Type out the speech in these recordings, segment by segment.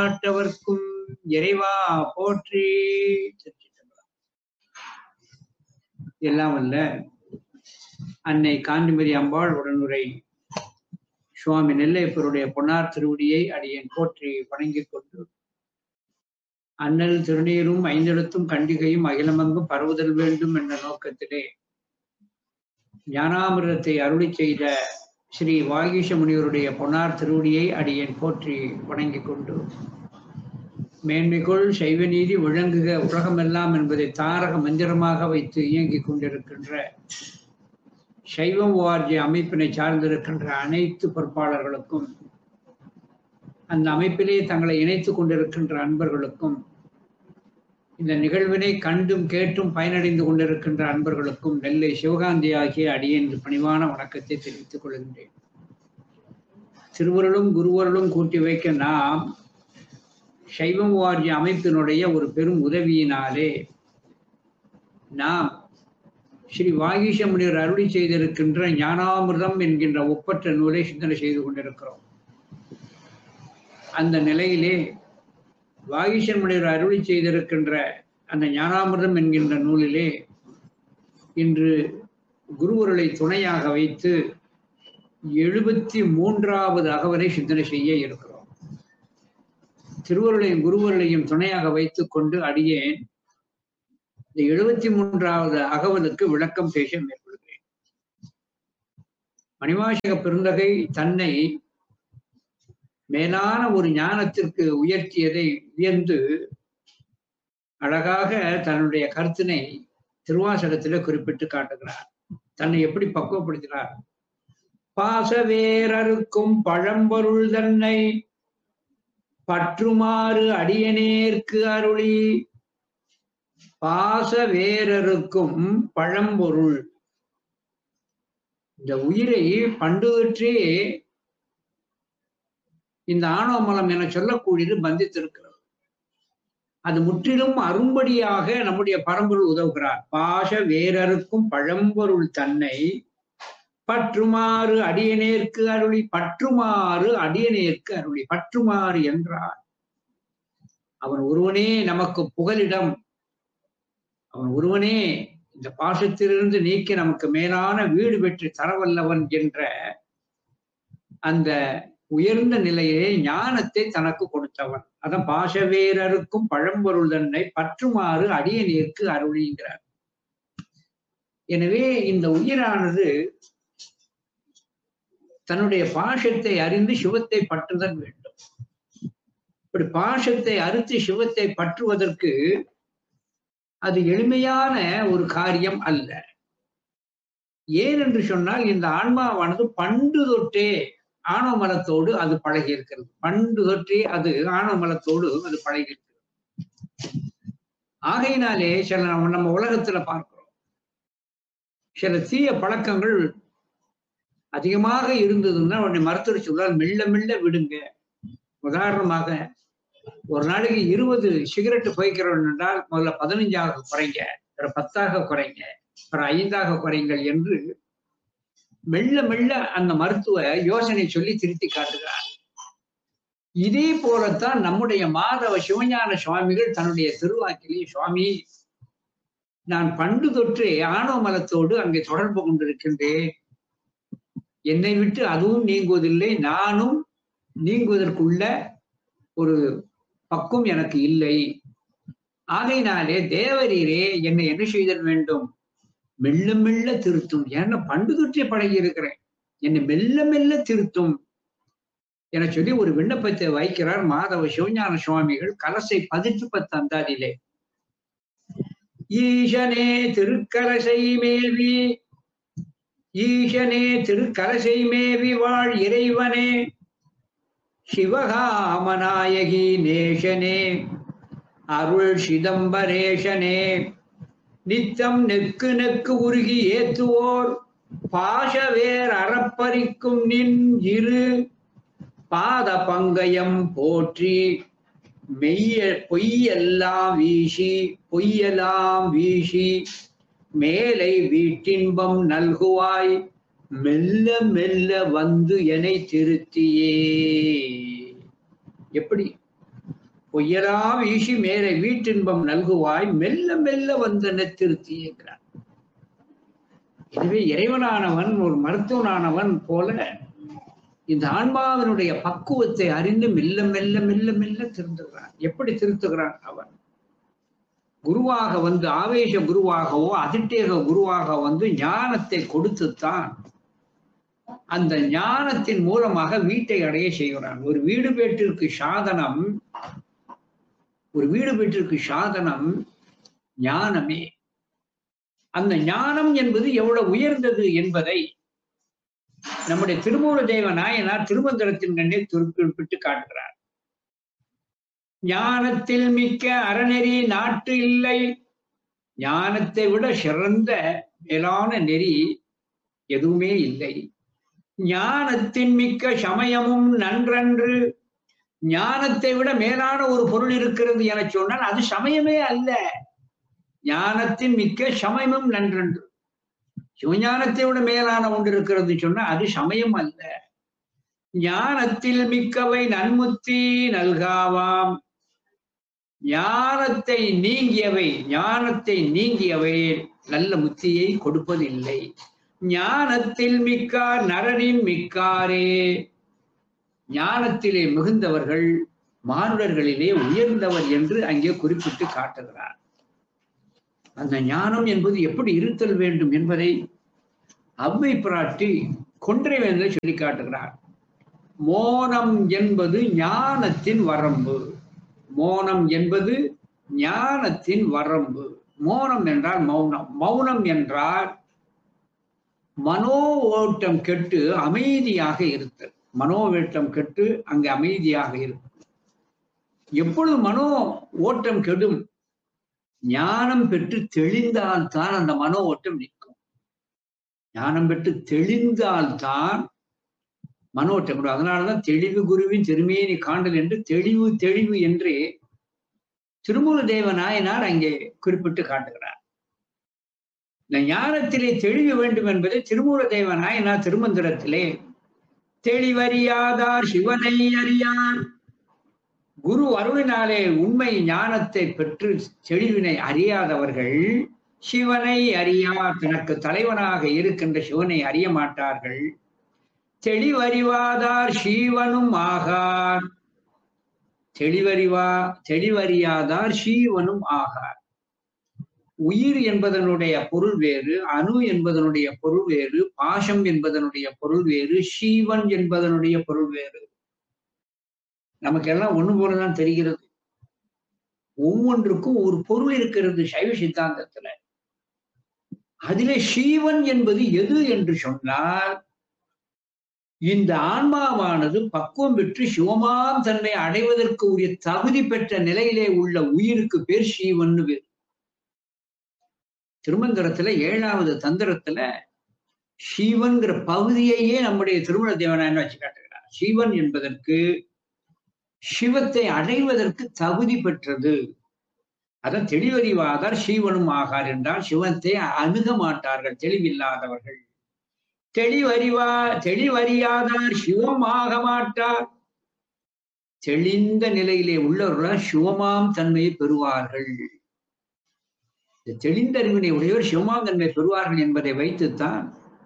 நாட்டவர்க்கும் இறைவா போற்றி திருச்சிற்றம்பலம். எல்லாம் வல்ல அன்னை காந்திமதி அம்பாள் உடனுரை சுவாமி நெல்லையப்பருடைய பொன்னார் திருவடியை அடியேன் போற்றி வணங்கிக் கொண்டு அண்ணல் திருநீரும் ஐந்தெழுத்தும் கண்டிகையும் அகிலமங்கும் பரவுதல் வேண்டும் என்ற நோக்கத்திலே ஞானாமிரத்தை அருளி செய்த ஸ்ரீ வாகீஷ முனிவருடைய பொன்னார் திருவடியை அடியேன் போற்றி வணங்கிக் கொண்டு மேன்மைக்குள் சைவ நீதி விளங்குக உலகமெல்லாம் என்பதை தாரக மந்திரமாக வைத்து இயங்கிக் கொண்டிருக்கின்ற சைவம் ஓஆர்ஜி அமைப்பினை சார்ந்திருக்கின்ற அனைத்து பொறுப்பாளர்களுக்கும் அந்த அமைப்பிலே தங்களை இணைத்துக் கொண்டிருக்கின்ற அன்பர்களுக்கும் இந்த நிகழ்வினை கண்டும் கேட்டும் பயனடைந்து கொண்டிருக்கின்ற அன்பர்களுக்கும் நெல்லை சிவகாந்தி ஆகிய அடியேன் பணிவான வணக்கத்தை தெரிவித்துக் கொள்கின்றேன் திருவருளும் குருவருளும் கூட்டி வைக்க நாம் சைவம் வாரிய அமைப்பினுடைய ஒரு பெரும் உதவியினாலே நாம் ஸ்ரீ வாகீஷ முனிவர் அருளி செய்திருக்கின்ற ஞானாமிர்தம் என்கின்ற ஒப்பற்ற நூலை சிந்தனை செய்து கொண்டிருக்கிறோம் அந்த நிலையிலே வாகீஷன் முனிவர் அருளி செய்திருக்கின்ற அந்த ஞானாமிர்தம் என்கின்ற நூலிலே இன்று குருவருளை துணையாக வைத்து எழுபத்தி மூன்றாவது அகவலை சிந்தனை செய்ய இருக்கிறோம் திருவருளையும் குருவருளையும் துணையாக வைத்துக் கொண்டு அடியேன் இந்த எழுபத்தி மூன்றாவது அகவலுக்கு விளக்கம் பேச மேற்கொள்கிறேன் மணிவாசக பெருந்தகை தன்னை மேலான ஒரு ஞானத்திற்கு உயர்த்தியதை உயர்ந்து அழகாக தன்னுடைய கருத்தினை திருவாசகத்திலே குறிப்பிட்டு காட்டுகிறார் தன்னை எப்படி பக்குவப்படுத்தினார் பாசவேரருக்கும் பழம்பொருள் தன்னை பற்றுமாறு அடியனேற்கு அருளி பாச வேரருக்கும் பழம்பொருள் இந்த உயிரை பண்டுவற்றே இந்த ஆணவமலம் என சொல்லக்கூடியது பந்தித்திருக்கிறது அது முற்றிலும் அரும்படியாக நம்முடைய பரம்பொருள் உதவுகிறார் பாச வேரருக்கும் பழம்பொருள் தன்னை பற்றுமாறு அடியனேற்கு அருளி பற்றுமாறு அடியனேற்கு அருளி பற்றுமாறு என்றார் அவன் ஒருவனே நமக்கு புகலிடம் அவன் ஒருவனே இந்த பாசத்திலிருந்து நீக்கி நமக்கு மேலான வீடு பெற்று தரவல்லவன் என்ற அந்த உயர்ந்த நிலையிலே ஞானத்தை தனக்கு கொடுத்தவன் அதான் பாசவேரருக்கும் பழம்பொருள் தன்னை பற்றுமாறு அடியநீர்க்கு அருளிங்கிறார் எனவே இந்த உயிரானது தன்னுடைய பாஷத்தை அறிந்து சிவத்தை பற்றுதல் வேண்டும் இப்படி பாஷத்தை அறுத்து சிவத்தை பற்றுவதற்கு அது எளிமையான ஒரு காரியம் அல்ல ஏன் என்று சொன்னால் இந்த ஆன்மாவானது பண்டு தொட்டே ஆணவ மலத்தோடு அது பழகி இருக்கிறது பண்டு தொற்றே அது ஆணவ மலத்தோடு அது பழகி இருக்கிறது ஆகையினாலே சில நம்ம நம்ம உலகத்துல பார்க்கிறோம் சில தீய பழக்கங்கள் அதிகமாக இருந்ததுன்னா உடனே மருத்துவர் சொல்றால் மெல்ல மெல்ல விடுங்க உதாரணமாக ஒரு நாளைக்கு இருபது சிகரெட் புகைக்கிறோம் என்றால் முதல்ல பதினஞ்சாக குறைங்க அப்புறம் பத்தாக குறைங்க அப்புறம் ஐந்தாக குறைங்கள் என்று மெல்ல மெல்ல அந்த மருத்துவ யோசனை சொல்லி திருத்தி காட்டுகிறார் இதே போலத்தான் நம்முடைய மாதவ சிவஞான சுவாமிகள் தன்னுடைய திருவாக்கிலே சுவாமி நான் பண்டு தொற்று ஆணவ மலத்தோடு அங்கே தொடர்பு கொண்டிருக்கின்றேன் என்னை விட்டு அதுவும் நீங்குவதில்லை நானும் நீங்குவதற்குள்ள ஒரு பக்கும் எனக்கு இல்லை ஆகையினாலே தேவரீரே என்னை என்ன செய்தல் வேண்டும் மெல்ல மெல்ல திருத்தும் ஏன்னா பண்டு தொற்றே பழகி இருக்கிறேன் என்னை மெல்ல மெல்ல திருத்தும் என சொல்லி ஒரு விண்ணப்பத்தை வைக்கிறார் மாதவ சிவஞான சுவாமிகள் கலசை பதிற்று பத்து அந்தாதியிலே ஈசனே திருக்கலசை மேவி ஈசனே திருக்கலசை மேவி வாழ் இறைவனே சிவகாமநாயகி நேசனே அருள் சிதம்பரேஷனே நித்தம் நெக்கு நெக்கு உருகி ஏத்துவோர் பாசவேர் அறப்பறிக்கும் நின் இரு பாத பங்கயம் போற்றி மெய்ய பொய்யெல்லாம் வீசி பொய்யெல்லாம் வீசி மேலை வீட்டின்பம் நல்குவாய் மெல்ல மெல்ல வந்து என்னை திருத்தியே எப்படி பொய்யரா வீசி மேலே வீட்டின்பம் நல்குவாய் மெல்ல மெல்ல வந்தன திருத்தி என்கிறார் எனவே இறைவனானவன் ஒரு மருத்துவனானவன் போல இந்த ஆன்மாவினுடைய பக்குவத்தை அறிந்து மெல்ல மெல்ல மெல்ல மெல்ல திருந்துகிறான் எப்படி திருத்துகிறான் அவன் குருவாக வந்து ஆவேச குருவாகவோ அதிட்டேக குருவாக வந்து ஞானத்தை கொடுத்துத்தான் அந்த ஞானத்தின் மூலமாக வீட்டை அடைய செய்கிறான் ஒரு வீடு பேட்டிற்கு சாதனம் ஒரு வீடு பேட்டிற்கு சாதனம் ஞானமே அந்த ஞானம் என்பது எவ்வளவு உயர்ந்தது என்பதை நம்முடைய திருமூல தேவ நாயனார் திருமந்திரத்தின் கண்ணே குறிப்பிட்டு காட்டுகிறார் ஞானத்தில் மிக்க அறநெறி நாட்டு இல்லை ஞானத்தை விட சிறந்த மேலான நெறி எதுவுமே இல்லை ஞானத்தின் மிக்க சமயமும் நன்றன்று ஞானத்தை விட மேலான ஒரு பொருள் இருக்கிறது என சொன்னால் அது சமயமே அல்ல ஞானத்தின் மிக்க சமயமும் நன்றன்று சிவஞானத்தை விட மேலான ஒன்று இருக்கிறது சொன்னா அது சமயம் அல்ல ஞானத்தில் மிக்கவை நன்முத்தி நல்காவாம் ஞானத்தை நீங்கியவை ஞானத்தை நீங்கியவை நல்ல முத்தியை கொடுப்பதில்லை ஞானத்தில் மிக்கார் நரனின் மிக்காரே ஞானத்திலே மிகுந்தவர்கள் மானுடர்களிலே உயர்ந்தவர் என்று அங்கே குறிப்பிட்டு காட்டுகிறார் அந்த ஞானம் என்பது எப்படி இருத்தல் வேண்டும் என்பதை அவ்வை பிராட்டி கொன்றைவேந்தலை சொல்லி காட்டுகிறார் மோனம் என்பது ஞானத்தின் வரம்பு மோனம் என்பது ஞானத்தின் வரம்பு மோனம் என்றால் மௌனம் மௌனம் என்றால் மனோ ஓட்டம் கெட்டு அமைதியாக இருத்தல் மனோ ஓட்டம் கெட்டு அங்கு அமைதியாக இருக்கும் எப்பொழுது மனோ ஓட்டம் கெடும் ஞானம் பெற்று தெளிந்தால்தான் அந்த மனோ ஓட்டம் நிற்கும் ஞானம் பெற்று தெளிந்தால்தான் மனோ ஓட்டம் கெடும் அதனாலதான் தெளிவு குருவின் திருமேனி காண்டல் என்று தெளிவு தெளிவு என்று திருமூல தேவ நாயனார் அங்கே குறிப்பிட்டு காட்டுகிறார் இந்த ஞானத்திலே தெளிவு வேண்டும் என்பதை திருமூல தேவ நாயனார் திருமந்திரத்திலே தெளிவறியாதார் சிவனை அறியான் குரு அருளினாலே உண்மை ஞானத்தை பெற்று தெளிவினை அறியாதவர்கள் சிவனை அறியா தனக்கு தலைவனாக இருக்கின்ற சிவனை அறிய மாட்டார்கள் தெளிவறிவாதார் சீவனும் ஆகார் தெளிவறிவா தெளிவறியாதார் சீவனும் ஆகார் உயிர் என்பதனுடைய பொருள் வேறு அணு என்பதனுடைய பொருள் வேறு பாசம் என்பதனுடைய பொருள் வேறு சீவன் என்பதனுடைய பொருள் வேறு நமக்கெல்லாம் ஒண்ணு போலதான் தெரிகிறது ஒவ்வொன்றுக்கும் ஒரு பொருள் இருக்கிறது சைவ சித்தாந்தத்துல அதிலே சீவன் என்பது எது என்று சொன்னால் இந்த ஆன்மாவானது பக்குவம் பெற்று சிவமாம் தன்னை அடைவதற்கு உரிய தகுதி பெற்ற நிலையிலே உள்ள உயிருக்கு பேர் சீவன்னு பேர் திருமந்திரத்துல ஏழாவது தந்திரத்துல சிவன்கிற பகுதியையே நம்முடைய திருமண தேவனான்னு வச்சு காட்டுகிறார் சிவன் என்பதற்கு சிவத்தை அடைவதற்கு தகுதி பெற்றது அதான் தெளிவறிவாதார் சீவனும் ஆகார் என்றால் சிவத்தை அணுக மாட்டார்கள் தெளிவில்லாதவர்கள் தெளிவறிவா தெளிவறியாதார் சிவம் ஆக மாட்டார் தெளிந்த நிலையிலே உள்ளவர்கள் சிவமாம் தன்மையை பெறுவார்கள் இந்த தெளிந்த அறிவினை உடையவர் சிவமாம் தன்மை பெறுவார்கள் என்பதை வைத்துத்தான்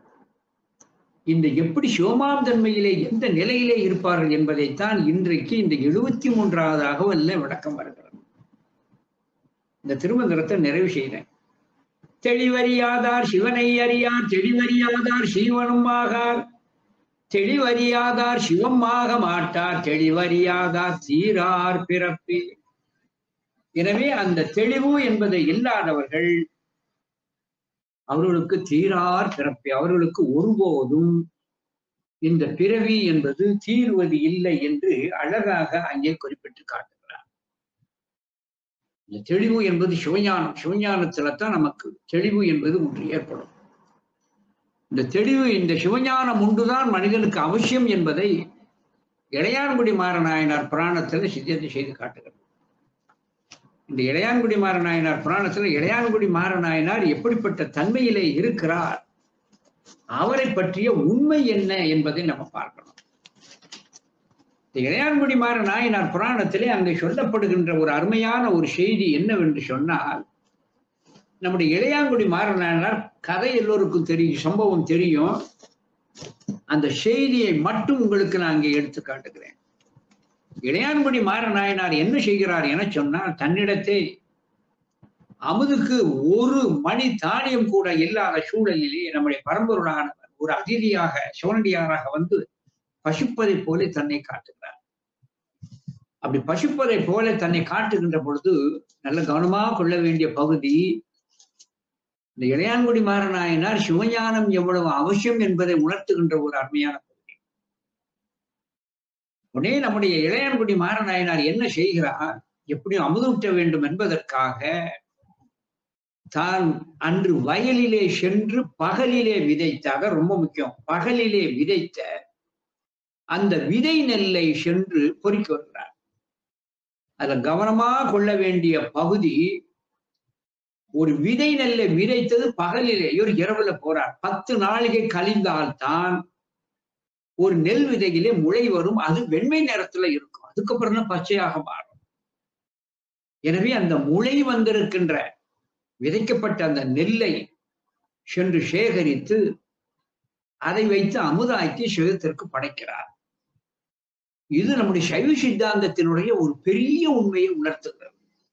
இந்த எப்படி சிவமாம் தன்மையிலே எந்த நிலையிலே இருப்பார்கள் என்பதைத்தான் இன்றைக்கு இந்த எழுபத்தி மூன்றாவது அகவல்ல விளக்கம் வருகிறது இந்த திருமந்திரத்தை நிறைவு செய்கிறேன் தெளிவறியாதார் சிவனை அறியார் தெளிவறியாதார் சீவனும் ஆகார் தெளிவறியாதார் சிவம் ஆக மாட்டார் தெளிவறியாதார் தீரார் பிறப்பே எனவே அந்த தெளிவு என்பதை இல்லாதவர்கள் அவர்களுக்கு தீரார் பிறப்பே அவர்களுக்கு ஒருபோதும் இந்த பிறவி என்பது தீர்வது இல்லை என்று அழகாக அங்கே குறிப்பிட்டு காட்டுகிறார் இந்த தெளிவு என்பது சிவஞானம் சிவஞானத்துல தான் நமக்கு தெளிவு என்பது ஒன்று ஏற்படும் இந்த தெளிவு இந்த சிவஞானம் உண்டுதான் மனிதனுக்கு அவசியம் என்பதை இளையான்குடி மாறநாயனார் புராணத்தில் சித்தியத்தை செய்து காட்டுகிறது இந்த இளையான்குடி மாறநாயனார் புராணத்தில் இளையான்குடி மாறநாயனார் எப்படிப்பட்ட தன்மையிலே இருக்கிறார் அவரை பற்றிய உண்மை என்ன என்பதை நம்ம பார்க்கணும் இந்த இளையான்குடி மாற நாயனார் புராணத்திலே அங்கே சொல்லப்படுகின்ற ஒரு அருமையான ஒரு செய்தி என்னவென்று சொன்னால் நம்முடைய இளையான்குடி மாற நாயனார் கதை எல்லோருக்கும் தெரியும் சம்பவம் தெரியும் அந்த செய்தியை மட்டும் உங்களுக்கு நான் இங்கே எடுத்து காட்டுகிறேன் இளையான்குடி மாற நாயனார் என்ன செய்கிறார் என சொன்னால் தன்னிடத்தை அமுதுக்கு ஒரு மணி தானியம் கூட இல்லாத சூழலிலே நம்முடைய பரம்பொருளானவர் ஒரு அதிதியாக சிவனடியாராக வந்து பசுப்பதை போல தன்னை காட்டுகிறார் அப்படி பசுப்பதை போல தன்னை காட்டுகின்ற பொழுது நல்ல கவனமாக கொள்ள வேண்டிய பகுதி இந்த இளையான்குடி மாறனாயினார் சிவஞானம் எவ்வளவு அவசியம் என்பதை உணர்த்துகின்ற ஒரு அருமையான பகுதி உடனே நம்முடைய இளையான்குடி மாறனாயினார் என்ன செய்கிறார் எப்படி அமுதூட்ட வேண்டும் என்பதற்காக தான் அன்று வயலிலே சென்று பகலிலே விதைத்தாக ரொம்ப முக்கியம் பகலிலே விதைத்த அந்த விதை நெல்லை சென்று பொறிக்க வருகிறார் அதை கவனமா கொள்ள வேண்டிய பகுதி ஒரு விதை நெல்லை விதைத்தது பகலிலே ஒரு இரவுல போறார் பத்து நாளிகை கழிந்தால்தான் ஒரு நெல் விதையிலே முளை வரும் அது வெண்மை நிறத்துல இருக்கும் அதுக்கப்புறம் தான் பச்சையாக மாறும் எனவே அந்த முளை வந்திருக்கின்ற விதைக்கப்பட்ட அந்த நெல்லை சென்று சேகரித்து அதை வைத்து அமுதாக்கி சிவத்திற்கு படைக்கிறார் இது நம்முடைய சைவ சித்தாந்தத்தினுடைய ஒரு பெரிய உண்மையை உணர்த்துகிறது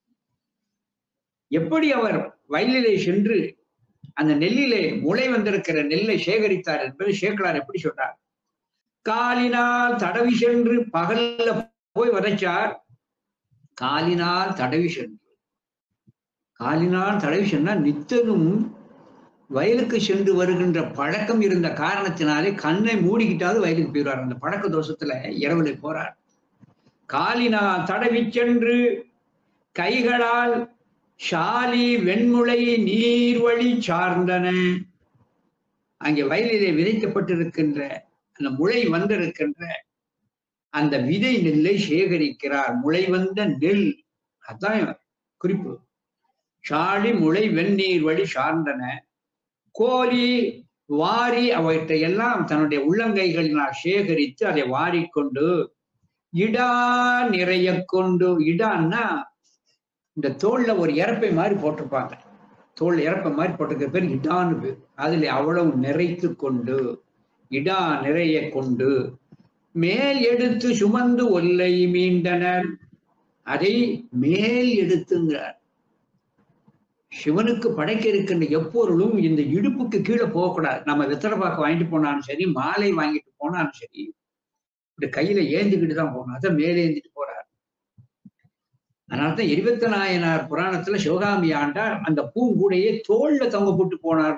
எப்படி அவர் வயலிலே சென்று அந்த நெல்லிலே முளை வந்திருக்கிற நெல்லை சேகரித்தார் என்பதை சேக்கலார் எப்படி சொன்னார் காலினால் தடவி சென்று பகல்ல போய் வதைச்சார் காலினால் தடவி சென்று காலினால் தடவி சென்றால் நித்தனும் வயலுக்கு சென்று வருகின்ற பழக்கம் இருந்த காரணத்தினாலே கண்ணை மூடிக்கிட்டாவது வயலுக்கு போயிடுவார் அந்த பழக்க தோஷத்துல இரவுல போறார் காலினால் தடவி சென்று கைகளால் ஷாலி வெண்முளை நீர்வழி சார்ந்தன அங்கே வயலிலே விதைக்கப்பட்டிருக்கின்ற அந்த முளை வந்திருக்கின்ற அந்த விதை நெல்லை சேகரிக்கிறார் முளை வந்த நெல் அதான் குறிப்பு சாழி முளை வெந்நீர் வழி சார்ந்தன கோலி வாரி அவற்றை எல்லாம் தன்னுடைய உள்ளங்கைகளினால் சேகரித்து அதை வாரிக்கொண்டு இடா நிறைய கொண்டு இடான்னா இந்த தோல்ல ஒரு இறப்பை மாதிரி போட்டிருப்பாங்க தோல் இறப்பை மாதிரி போட்டிருக்க பேர் இடான்னு பேர் அதுல அவ்வளவு நிறைத்து கொண்டு இடா நிறைய கொண்டு மேல் எடுத்து சுமந்து ஒல்லை மீண்டனர் அதை மேல் எடுத்துங்கிறார் சிவனுக்கு படைக்க இருக்கின்ற எப்பொருளும் இந்த இடுப்புக்கு கீழே போகக்கூடாது நம்ம வெத்தலை பாக்கு வாங்கிட்டு போனாலும் சரி மாலை வாங்கிட்டு போனாலும் சரி இப்படி கையில ஏந்திக்கிட்டு தான் போகணும் அதை மேலே ஏந்திட்டு போறார் அதனால்தான் இருபத்தி நாயனார் புராணத்துல சிவகாமி ஆண்டார் அந்த பூங்கூடையே தோல்ல தொங்க போட்டு போனார்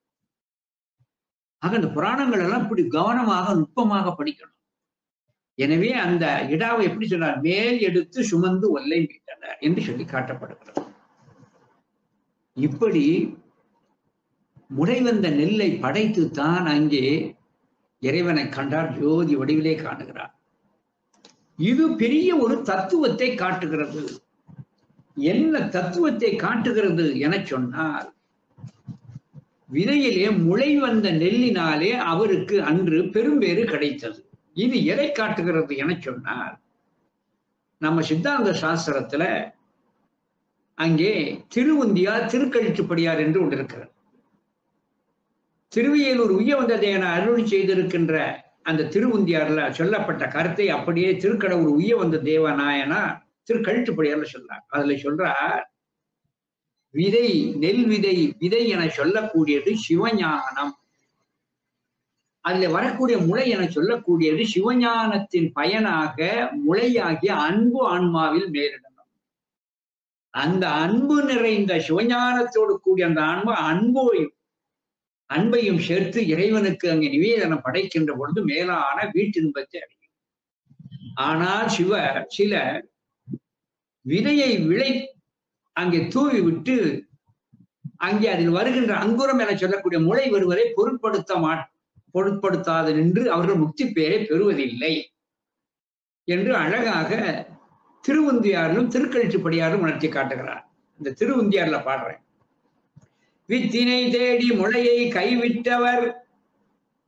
ஆக அந்த புராணங்கள் எல்லாம் இப்படி கவனமாக நுட்பமாக படிக்கணும் எனவே அந்த இடாவை எப்படி சொன்னார் மேல் எடுத்து சுமந்து ஒல்லை மீட்டனர் என்று சொல்லி காட்டப்படுகிறது இப்படி முளைவந்த நெல்லை படைத்து தான் அங்கே இறைவனை கண்டார் ஜோதி வடிவிலே காணுகிறார் இது பெரிய ஒரு தத்துவத்தை காட்டுகிறது என்ன தத்துவத்தை காட்டுகிறது என சொன்னால் விதையிலே முளை வந்த நெல்லினாலே அவருக்கு அன்று பெரும்பேறு கிடைத்தது இது எதை காட்டுகிறது என சொன்னால் நம்ம சித்தாந்த சாஸ்திரத்துல அங்கே திருவுந்தியார் திருக்கழிச்சுப்படியார் என்று ஒன்று இருக்கிறது திருவியலூர் உய்யவந்ததேன அருள் செய்திருக்கின்ற அந்த திருவுந்தியார்ல சொல்லப்பட்ட கருத்தை அப்படியே திருக்கடவுர் உய்ய வந்த தேவநாயனா திருக்கழிச்சுப்படியார்ல சொல்றார் அதுல சொல்றார் விதை நெல் விதை விதை என சொல்லக்கூடியது சிவஞானம் அதுல வரக்கூடிய முளை என சொல்லக்கூடியது சிவஞானத்தின் பயனாக முளையாகிய அன்பு ஆன்மாவில் மேலிடணும் அந்த அன்பு நிறைந்த சிவஞானத்தோடு கூடிய அந்த ஆன்மா அன்பையும் அன்பையும் சேர்த்து இறைவனுக்கு அங்கே நிவேதனம் படைக்கின்ற பொழுது மேலான வீட்டின்பத்தை அடையும் ஆனால் சிவ சில விதையை விளை அங்கே தூவி விட்டு அங்கே அதில் வருகின்ற அங்குரம் என சொல்லக்கூடிய முளை வருவதை பொருட்படுத்த மா பொருட்படுத்தாது நின்று அவர்கள் முக்தி பெயரை பெறுவதில்லை என்று அழகாக திருவுந்தியாரிலும் திருக்கழிச்சுப்படியாரும் உணர்த்தி காட்டுகிறார் இந்த திருவுந்தியார்ல பாடுறேன் வித்தினை தேடி முளையை கைவிட்டவர்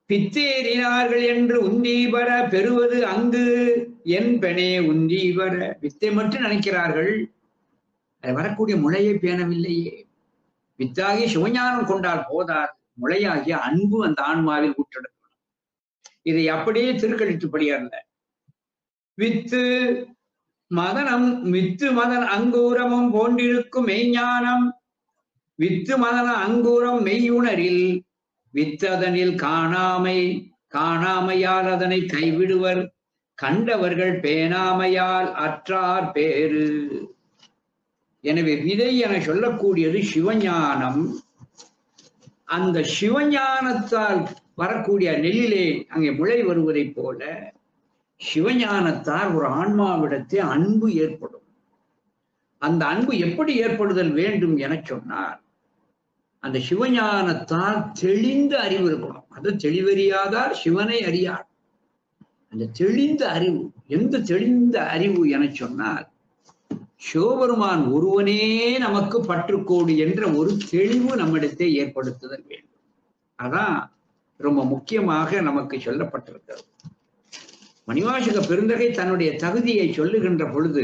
பித்தேறினார்கள் என்று உந்தீபர பெறுவது அங்கு என் பெணே உந்தீபர வித்தை மட்டும் நினைக்கிறார்கள் அது வரக்கூடிய முளையை பேணவில்லையே வித்தாகி சிவஞானம் கொண்டால் போதாது முளையாகிய அன்பு அந்த ஆன்மாவில் ஊற்றெடுக்கணும் இதை அப்படியே திருக்கழித்துப்படி அல்ல வித்து மதனம் வித்து மதன் அங்கூரமும் போன்றிருக்கும் மெய்ஞானம் வித்து மதன அங்கூரம் மெய்யுணரில் வித்ததனில் காணாமை காணாமையால் அதனை கைவிடுவர் கண்டவர்கள் பேணாமையால் அற்றார் பேரு எனவே விதை என சொல்லக்கூடியது சிவஞானம் அந்த சிவஞானத்தால் வரக்கூடிய நெல்லிலே அங்கே முளை வருவதைப் போல சிவஞானத்தால் ஒரு ஆன்மாவிடத்தே அன்பு ஏற்படும் அந்த அன்பு எப்படி ஏற்படுதல் வேண்டும் என சொன்னார் அந்த சிவஞானத்தால் தெளிந்த அறிவு இருக்கணும் அது தெளிவறியாதார் சிவனை அறியார் அந்த தெளிந்த அறிவு எந்த தெளிந்த அறிவு என சொன்னால் சிவபெருமான் ஒருவனே நமக்கு பற்றுக்கோடு என்ற ஒரு தெளிவு நம்மிடத்தை ஏற்படுத்துதல் வேண்டும் அதான் ரொம்ப முக்கியமாக நமக்கு சொல்லப்பட்டிருக்கிறது மணிவாசக பெருந்தகை தன்னுடைய தகுதியை சொல்லுகின்ற பொழுது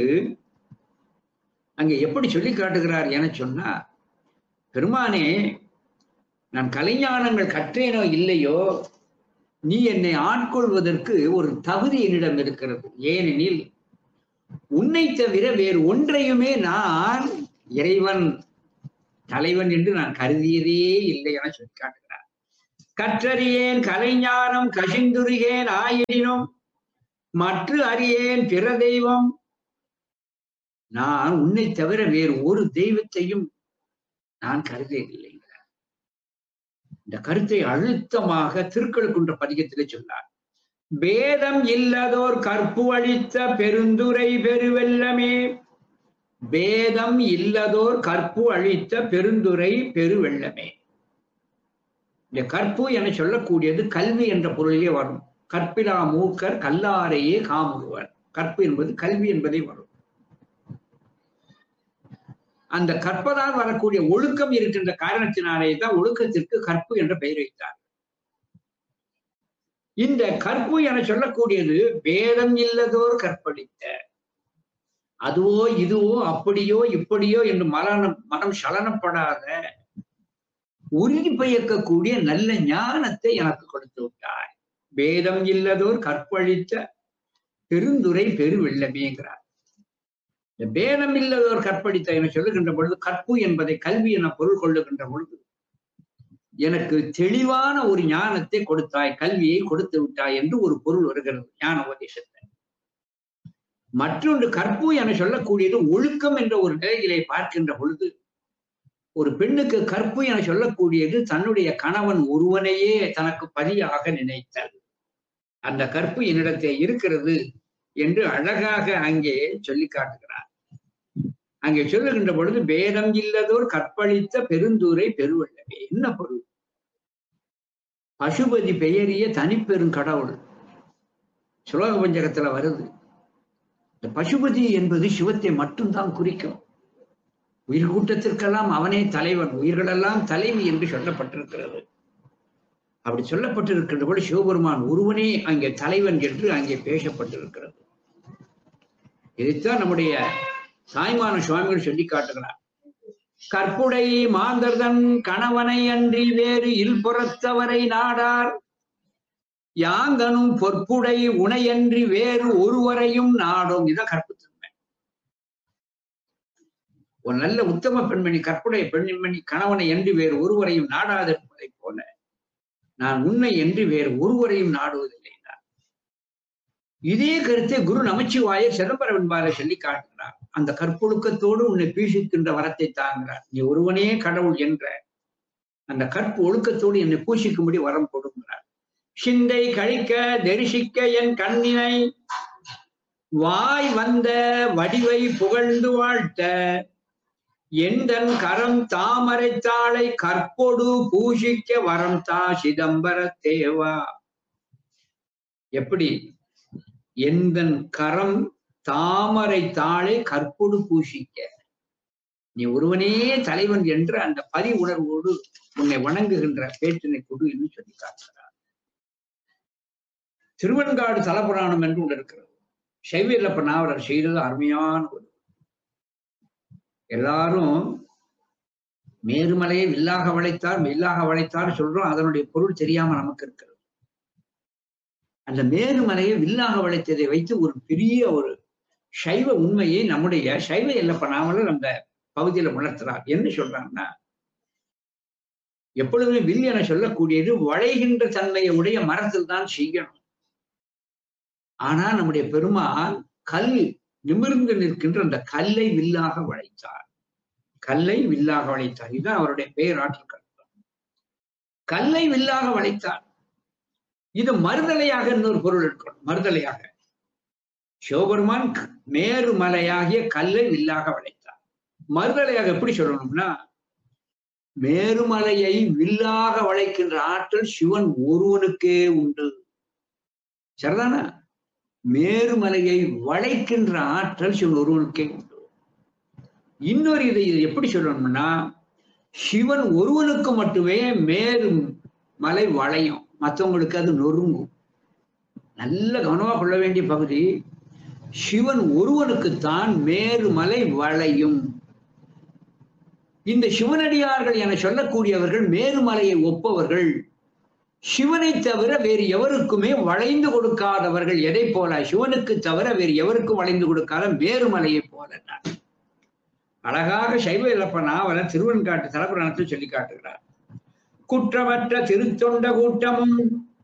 அங்கே எப்படி சொல்லி காட்டுகிறார் என சொன்னா பெருமானே நான் கலைஞானங்கள் கற்றேனோ இல்லையோ நீ என்னை ஆட்கொள்வதற்கு ஒரு தகுதி என்னிடம் இருக்கிறது ஏனெனில் உன்னை தவிர வேறு ஒன்றையுமே நான் இறைவன் தலைவன் என்று நான் கருதியதே இல்லை என சொல்லி காட்டுகிறார் கற்றறியேன் கலைஞானம் கசிந்துருகேன் ஆயினும் மற்ற அறியேன் பிற தெய்வம் நான் உன்னை தவிர வேறு ஒரு தெய்வத்தையும் நான் கருதியதில்லை இந்த கருத்தை அழுத்தமாக திருக்கழுக்குன்ற பதிகத்திலே சொன்னார் பேதம் இல்லதோர் கற்பு அளித்த பெருந்துரை பெருவெல்லமே பேதம் இல்லதோர் கற்பு அளித்த பெருந்துரை பெருவெள்ளமே இந்த கற்பு என சொல்லக்கூடியது கல்வி என்ற பொருளிலே வரும் கற்பிலா மூக்கர் கல்லாரையே காமுருவர் கற்பு என்பது கல்வி என்பதை வரும் அந்த கற்பதால் வரக்கூடிய ஒழுக்கம் இருக்கின்ற காரணத்தினாலே தான் ஒழுக்கத்திற்கு கற்பு என்ற பெயர் வைத்தார் இந்த கற்பு என சொல்லக்கூடியது பேதம் இல்லதோர் கற்பழித்த அதுவோ இதுவோ அப்படியோ இப்படியோ என்று மரணம் மனம் சலனப்படாத உறுதி பயக்கக்கூடிய நல்ல ஞானத்தை எனக்கு கொடுத்து விட்டாய் பேதம் இல்லதோர் கற்பழித்த பெருந்துரை பெருவெள்ளமேங்கிறார் இந்த பேதம் இல்லதோர் கற்பழித்த என சொல்லுகின்ற பொழுது கற்பு என்பதை கல்வி என பொருள் கொள்ளுகின்ற பொழுது எனக்கு தெளிவான ஒரு ஞானத்தை கொடுத்தாய் கல்வியை கொடுத்து விட்டாய் என்று ஒரு பொருள் வருகிறது ஞான உபதேசத்தை மற்றொன்று கற்பு என சொல்லக்கூடியது ஒழுக்கம் என்ற ஒரு நிலையிலே பார்க்கின்ற பொழுது ஒரு பெண்ணுக்கு கற்பு என சொல்லக்கூடியது தன்னுடைய கணவன் ஒருவனையே தனக்கு பதியாக நினைத்தல் அந்த கற்பு என்னிடத்தை இருக்கிறது என்று அழகாக அங்கே சொல்லி காட்டுகிறார் அங்கே சொல்லுகின்ற பொழுது பேதம் இல்லதோர் கற்பழித்த பெருந்தூரை பெருவெள்ளவே என்ன பொருள் பசுபதி பெயரிய தனிப்பெரும் கடவுள் சுலோக பஞ்சகத்துல வருது இந்த பசுபதி என்பது சிவத்தை மட்டும்தான் குறிக்கும் உயிர் கூட்டத்திற்கெல்லாம் அவனே தலைவன் உயிர்களெல்லாம் தலைவி என்று சொல்லப்பட்டிருக்கிறது அப்படி சொல்லப்பட்டிருக்கின்ற போது சிவபெருமான் ஒருவனே அங்கே தலைவன் என்று அங்கே பேசப்பட்டிருக்கிறது இதைத்தான் நம்முடைய சாய்மான சுவாமிகள் சொல்லி காட்டுகிறார் கற்புடை மாந்தர்தன் கணவனை அன்றி வேறு இல்புறத்தவரை நாடார் யாங்கனும் பொற்புடை உனையன்றி வேறு ஒருவரையும் நாடும் இத கற்புத்தன்மை ஒரு நல்ல உத்தம பெண்மணி கற்புடைய பெண்மணி கணவனை என்று வேறு ஒருவரையும் நாடாதிருப்பதைப் போல நான் உன்னை என்று வேறு ஒருவரையும் நாடுவதில்லை இதே கருத்தை குரு நமச்சிவாயர் சிதம்பரம் என்பாரை சொல்லி காட்டுகிறார் அந்த கற்பொழுக்கத்தோடு உன்னை பீஷிக்கின்ற வரத்தை தாங்கிறார் நீ ஒருவனே கடவுள் என்ற அந்த கற்பு ஒழுக்கத்தோடு என்னை பூசிக்கும்படி வரம் கொடுக்கிறார் சிந்தை கழிக்க தரிசிக்க என் கண்ணினை வாய் வந்த வடிவை புகழ்ந்து வாழ்த்த எந்தன் கரம் தாமரை தாளை கற்பொடு பூஷிக்க வரம் தா சிதம்பர தேவா எப்படி எந்தன் கரம் தாமரை தாளை கற்பொடு பூஷிக்க நீ ஒருவனே தலைவன் என்ற அந்த பதி உணர்வோடு உன்னை வணங்குகின்ற பேச்சினை கொடு என்று சொல்லி காட்டுகிறார் திருவெண்காடு தலபுராணம் என்று ஒன்று இருக்கிறது சைவீரப்ப நாவலர் செய்தது அருமையான ஒரு எல்லாரும் மேருமலையை வில்லாக வளைத்தார் மெல்லாக வளைத்தார் சொல்றோம் அதனுடைய பொருள் தெரியாம நமக்கு இருக்கிறது அந்த மேருமலையை வில்லாக வளைத்ததை வைத்து ஒரு பெரிய ஒரு சைவ உண்மையை நம்முடைய சைவ எல்லப்ப நாவலர் அந்த பகுதியில உணர்த்துறார் என்ன சொல்றாங்கன்னா எப்பொழுதுமே வில் என சொல்லக்கூடியது வளைகின்ற தன்மையை உடைய மரத்தில் தான் செய்யணும் ஆனா நம்முடைய பெருமாள் கல் நிமிர்ந்து நிற்கின்ற அந்த கல்லை வில்லாக வளைத்தார் கல்லை வில்லாக வளைத்தார் இதுதான் அவருடைய பெயராற்றல் கருத்து கல்லை வில்லாக வளைத்தார் இது மறுதலையாக இன்னொரு பொருள் இருக்கணும் மறுதலையாக சிவபெருமான் மேரு மலையாகிய கல்லை வில்லாக வளைத்தார் மறுதலையாக எப்படி சொல்லணும்னா மேருமலையை வில்லாக வளைக்கின்ற ஆற்றல் சிவன் ஒருவனுக்கே உண்டு சரிதானா மேருமலையை வளைக்கின்ற ஆற்றல் சிவன் ஒருவனுக்கே உண்டு இன்னொரு இதை எப்படி சொல்லணும்னா சிவன் ஒருவனுக்கு மட்டுமே மேரு மலை வளையும் மற்றவங்களுக்கு அது நொறுங்கும் நல்ல கவனமா கொள்ள வேண்டிய பகுதி சிவன் ஒருவனுக்குத்தான் மேருமலை வளையும் இந்த சிவனடியார்கள் என சொல்லக்கூடியவர்கள் மேருமலையை ஒப்பவர்கள் சிவனை தவிர வேறு எவருக்குமே வளைந்து கொடுக்காதவர்கள் எதை போல சிவனுக்கு தவிர வேறு எவருக்கும் வளைந்து கொடுக்காத மேருமலையை போல அழகாக சைவ இழப்ப நாவலர் திருவன்காட்டு தலபுராணத்தில் சொல்லி காட்டுகிறார் குற்றமற்ற திருத்தொண்ட கூட்டமும்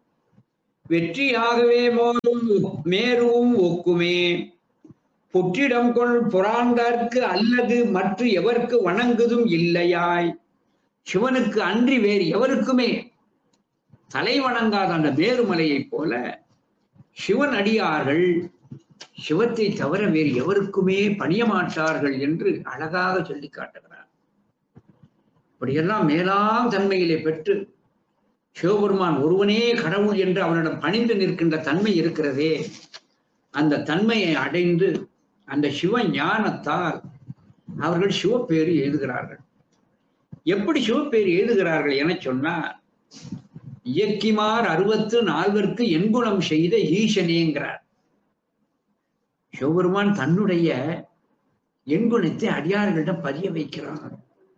வெற்றியாகவே மோதும் மேருவும் ஒக்குமே புற்றிடம் கொள் புறாந்தார்க்கு அல்லது மற்ற எவர்க்கு வணங்குதும் இல்லையாய் சிவனுக்கு அன்றி வேறு எவருக்குமே தலை வணங்காத அந்த மேருமலையைப் போல சிவன் அடியார்கள் சிவத்தை தவிர வேறு எவருக்குமே பணிய மாட்டார்கள் என்று அழகாக சொல்லி காட்டுகிறார் இப்படியெல்லாம் மேலாம் தன்மையிலே பெற்று சிவபெருமான் ஒருவனே கடவுள் என்று அவனிடம் பணிந்து நிற்கின்ற தன்மை இருக்கிறதே அந்த தன்மையை அடைந்து அந்த சிவ ஞானத்தால் அவர்கள் சிவப்பேறு எழுதுகிறார்கள் எப்படி சிவப்பேறு எழுதுகிறார்கள் என சொன்னார் இயக்கிமார் அறுபத்து நால்வர்க்கு எண்குணம் செய்த ஈசனேங்கிறார் சிவபெருமான் தன்னுடைய எண்குணத்தை அடியார்களிடம் பதிய வைக்கிறார்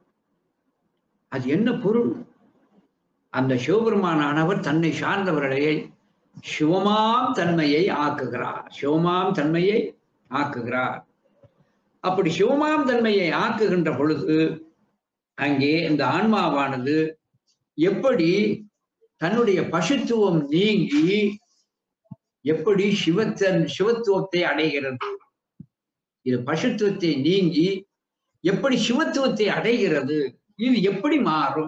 அது என்ன பொருள் அந்த சிவபெருமானானவர் தன்னை சார்ந்தவர்களை சிவமாம் தன்மையை ஆக்குகிறார் சிவமாம் தன்மையை ஆக்குகிறார் அப்படி சிவமாம் தன்மையை ஆக்குகின்ற பொழுது அங்கே இந்த ஆன்மாவானது எப்படி தன்னுடைய பசுத்துவம் நீங்கி எப்படி சிவத்தன் சிவத்துவத்தை அடைகிறது இது பசுத்துவத்தை நீங்கி எப்படி சிவத்துவத்தை அடைகிறது இது எப்படி மாறும்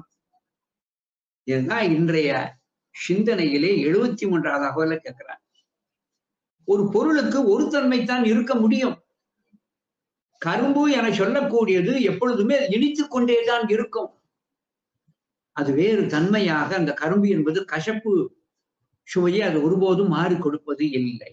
இதுதான் இன்றைய சிந்தனையிலே எழுபத்தி மூன்றாவது அகவல கேட்கிறார் ஒரு பொருளுக்கு ஒரு தன்மைத்தான் இருக்க முடியும் கரும்பு என சொல்லக்கூடியது எப்பொழுதுமே இனித்துக் கொண்டேதான் இருக்கும் அது வேறு தன்மையாக அந்த கரும்பு என்பது கசப்பு சுவையை அது ஒருபோதும் மாறி கொடுப்பது இல்லை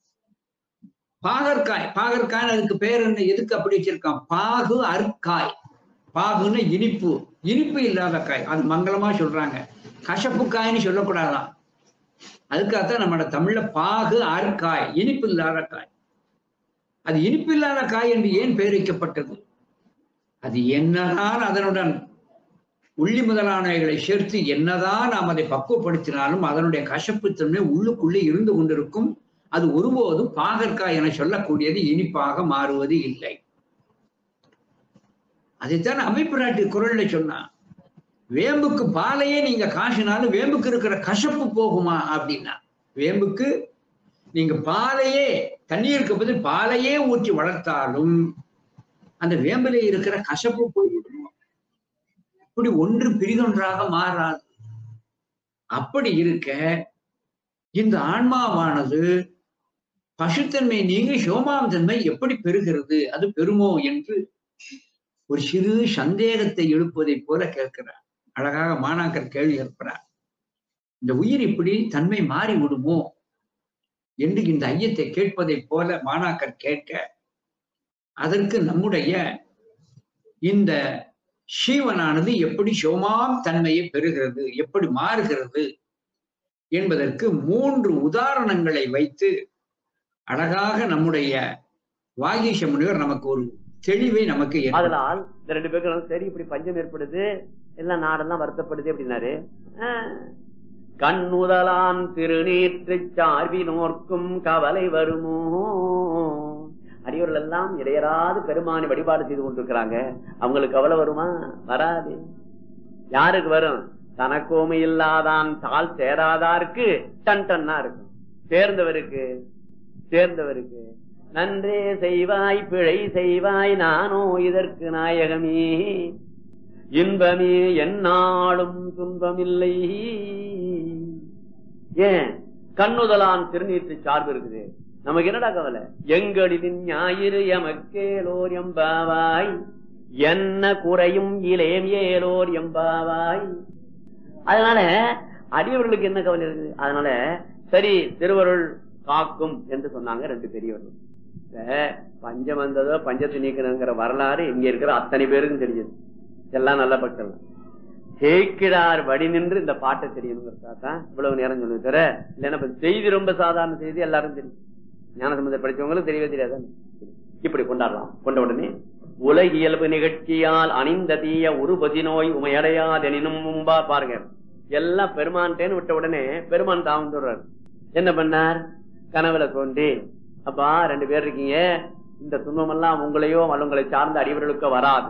பாகற்காய் பாகற்காய் அதுக்கு பேர் என்ன எதுக்கு அப்படி வச்சிருக்கான் பாகு அற்காய் பாகுன்னு இனிப்பு இனிப்பு இல்லாத காய் அது மங்களமா சொல்றாங்க கசப்பு காய்னு சொல்லக்கூடாதான் அதுக்காகத்தான் நம்மளோட தமிழ்ல பாகு அற்காய் இனிப்பு இல்லாத காய் அது இனிப்பு இல்லாத காய் என்று ஏன் பெயர் வைக்கப்பட்டது அது என்னதான் அதனுடன் உள்ளி முதலானவைகளை சேர்த்து என்னதான் நாம் அதை பக்குவப்படுத்தினாலும் அதனுடைய கசப்புத்தன்மை உள்ளுக்குள்ளே இருந்து கொண்டிருக்கும் அது ஒருபோதும் பாகற்காய் என சொல்லக்கூடியது இனிப்பாக மாறுவது இல்லை அதைத்தான் அமைப்பிராட்டி குரல்ல சொன்னான் வேம்புக்கு பாலையே நீங்க காசினாலும் வேம்புக்கு இருக்கிற கசப்பு போகுமா அப்படின்னா வேம்புக்கு நீங்க பாலையே தண்ணீருக்கு பதில் பாலையே ஊற்றி வளர்த்தாலும் அந்த வேம்பிலே இருக்கிற கசப்பு போய்விடும் இப்படி ஒன்று பிரிதொன்றாக மாறாது அப்படி இருக்க இந்த ஆன்மாவானது பசுத்தன்மை நீங்கி சோமாம் தன்மை எப்படி பெறுகிறது அது பெறுமோ என்று ஒரு சிறு சந்தேகத்தை எழுப்புவதை போல கேட்கிறார் அழகாக மாணாக்கர் கேள்வி எழுப்புறார் இந்த உயிர் இப்படி தன்மை மாறி விடுமோ என்று இந்த ஐயத்தை கேட்பதை போல மாணாக்கர் கேட்க அதற்கு நம்முடைய இந்த சீவனானது எப்படி சோமாம் தன்மையை பெறுகிறது எப்படி மாறுகிறது என்பதற்கு மூன்று உதாரணங்களை வைத்து அழகாக நம்முடைய வாகீஷ முனிவர் நமக்கு ஒரு தெளிவை நமக்கு ஏற்படுத்தி- அதனால் இந்த ரெண்டு பேருக்கும் சரி இப்படி பஞ்சம் ஏற்படுது எல்லாம் நாடெல்லாம் வருத்தப்படுது அப்படின்னாரு ஆ. கண்ணுதலான் திருநீற்று சார்பினோர்க்கும் கவலை வருமோ அடியோர்கள் எல்லாம் இடையராது பெருமானை வழிபாடு செய்து கொண்டிருக்கிறாங்க அவங்களுக்கு கவலை வருமா வராது யாருக்கு வரும் தனக்கோமை இல்லாதான் தாள் சேராதாருக்கு டன் டன்னா இருக்கும் சேர்ந்தவருக்கு சேர்ந்தவருக்கு நன்றே செய்வாய் பிழை செய்வாய் நானோ இதற்கு நாயகமே இன்பமே என்னாலும் துன்பமில்லை ஏன் கண்ணுதலான் திருநீற்று சார்பு இருக்குது நமக்கு என்னடா கவலை எங்களின் ஞாயிறு எமக்கேலோர் எம்பாவாய் என்ன குறையும் இலேம் ஏலோர் எம்பாவாய் அதனால அடியவர்களுக்கு என்ன கவலை இருக்குது அதனால சரி திருவருள் காக்கும் என்று சொன்னாங்க ரெண்டு பெரியவர்கள் இப்ப பஞ்சம் வந்ததோ பஞ்சத்தை நீக்கணுங்கிற வரலாறு இங்க இருக்கிற அத்தனை பேருக்கும் தெரியுது எல்லாம் நல்ல பக்தர்கள் சேக்கிடார் வழி நின்று இந்த பாட்டை தெரியணுங்கிறதா தான் இவ்வளவு நேரம் சொல்லி தர இல்லைன்னா இப்ப செய்தி ரொம்ப சாதாரண செய்தி எல்லாரும் தெரியும் ஞானசம்பந்தர் படிச்சவங்களுக்கு தெரியவே தெரியாது இப்படி கொண்டாடலாம் கொண்ட உடனே உலகியல்பு நிகழ்ச்சியால் அணிந்த தீய உருபதி நோய் உமையடையாதெனினும் முன்பா பாருங்க எல்லாம் பெருமான்ட்டேன்னு விட்ட உடனே பெருமான் தான் வந்துடுறாரு என்ன பண்ணார் கனவுல தோண்டி அப்பா ரெண்டு பேர் இருக்கீங்க இந்த துன்பம் எல்லாம் உங்களையோ அல்ல உங்களை சார்ந்த அறிவர்களுக்கோ வராது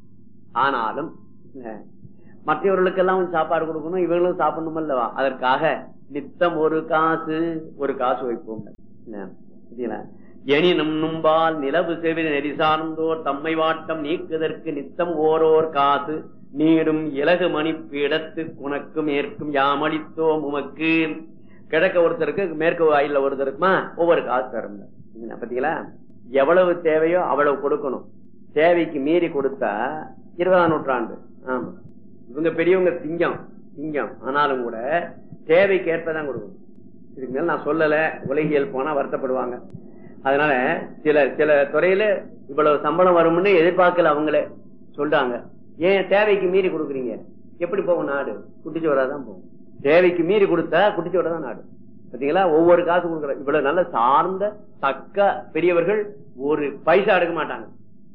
ஆனாலும் அஹ், மற்றவர்களுக்கெல்லாம் கொஞ்சம் சாப்பாடு கொடுக்கணும் இவங்களும் சாப்பிடணும் அல்லவா அதற்காக நித்தம் ஒரு காசு ஒரு காசு வைப்போம் என்ன, புரியுதா? எனினும் நும்பால் நிலவு செவிர நெரிசார்ந்தோர் தம்மை வாட்டம் நீக்குதற்கு நித்தம் ஓரோர் காசு நீடும் இலகு மணி பீடத்து குணக்கு மேற்கும் யாமளித்தோம் உமக்கு கிழக்க ஒருத்தருக்கு மேற்கு வாயில ஒருத்தருக்குமா ஒவ்வொரு காசு தரும் பாத்தீங்களா எவ்வளவு தேவையோ அவ்வளவு கொடுக்கணும் தேவைக்கு மீறி கொடுத்தா இருபதாம் நூற்றாண்டு ஆமா இவங்க பெரியவங்க திங்கம் திங்கம் ஆனாலும் கூட தேவைக்கு ஏற்பதான் கொடுக்கணும் இதுக்கு மேல நான் சொல்லல உலகியல் போனா வருத்தப்படுவாங்க அதனால சில சில துறையில இவ்வளவு சம்பளம் வரும்னு எதிர்பார்க்கல அவங்களே சொல்றாங்க ஏன் தேவைக்கு மீறி கொடுக்குறீங்க எப்படி போகும் நாடு குட்டிச்சோராதான் போகும் தேவைக்கு மீறி கொடுத்தா குட்டிச்சோரா தான் நாடு பாத்தீங்களா ஒவ்வொரு காசு கொடுக்குற இவ்வளவு நல்ல சார்ந்த தக்க பெரியவர்கள் ஒரு பைசா எடுக்க மாட்டாங்க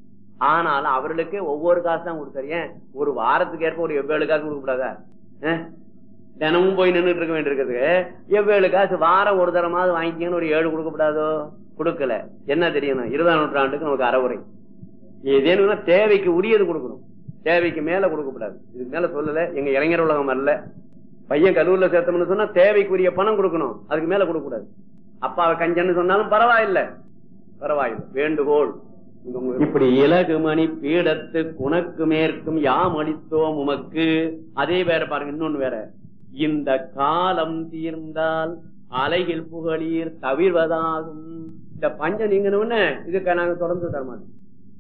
ஆனாலும் அவர்களுக்கு ஒவ்வொரு காசு தான் கொடுத்தாரு ஏன் ஒரு வாரத்துக்கு ஏற்ப ஒரு எவ்வேழு காசு கொடுக்க கூடாதா அஹ்? தினமும் போய் நின்றுட்டு இருக்க வேண்டியிருக்கிறதுக்கு எவ்வேழு காசு வாரம் ஒரு தரமாவது வாங்கிக்கங்கன்னு ஒரு ஏழு கொடுக்கப்படாதோ கொடுக்கல என்ன தெரியணும் இருபதாம் நூற்றாண்டுக்கு நமக்கு அறவுரை ஏதேனும்னா தேவைக்கு உரியது கொடுக்கணும் தேவைக்கு மேல கொடுக்கப்படாது இதுக்கு மேல சொல்லல எங்க இளைஞர் உலகம் அல்ல பையன் கல்லூரில சேர்த்தோம்னு சொன்னா தேவைக்குரிய பணம் கொடுக்கணும் அதுக்கு மேல கொடுக்க கூடாது அப்பாவை கஞ்சன்னு சொன்னாலும் பரவாயில்லை பரவாயில்லை வேண்டுகோள் இப்படி இலகு மணி பீடத்து குணக்கு மேற்கும் யாம் அளித்தோம் உமக்கு அதே வேற பாருங்க இன்னொன்னு வேற இந்த காலம் தீர்ந்தால் அலையில் புகழீர் தவிர்வதாகும் இந்த பஞ்சம் நீங்கணும்னு இதுக்கு நாங்க தொடர்ந்து தரமாட்டோம்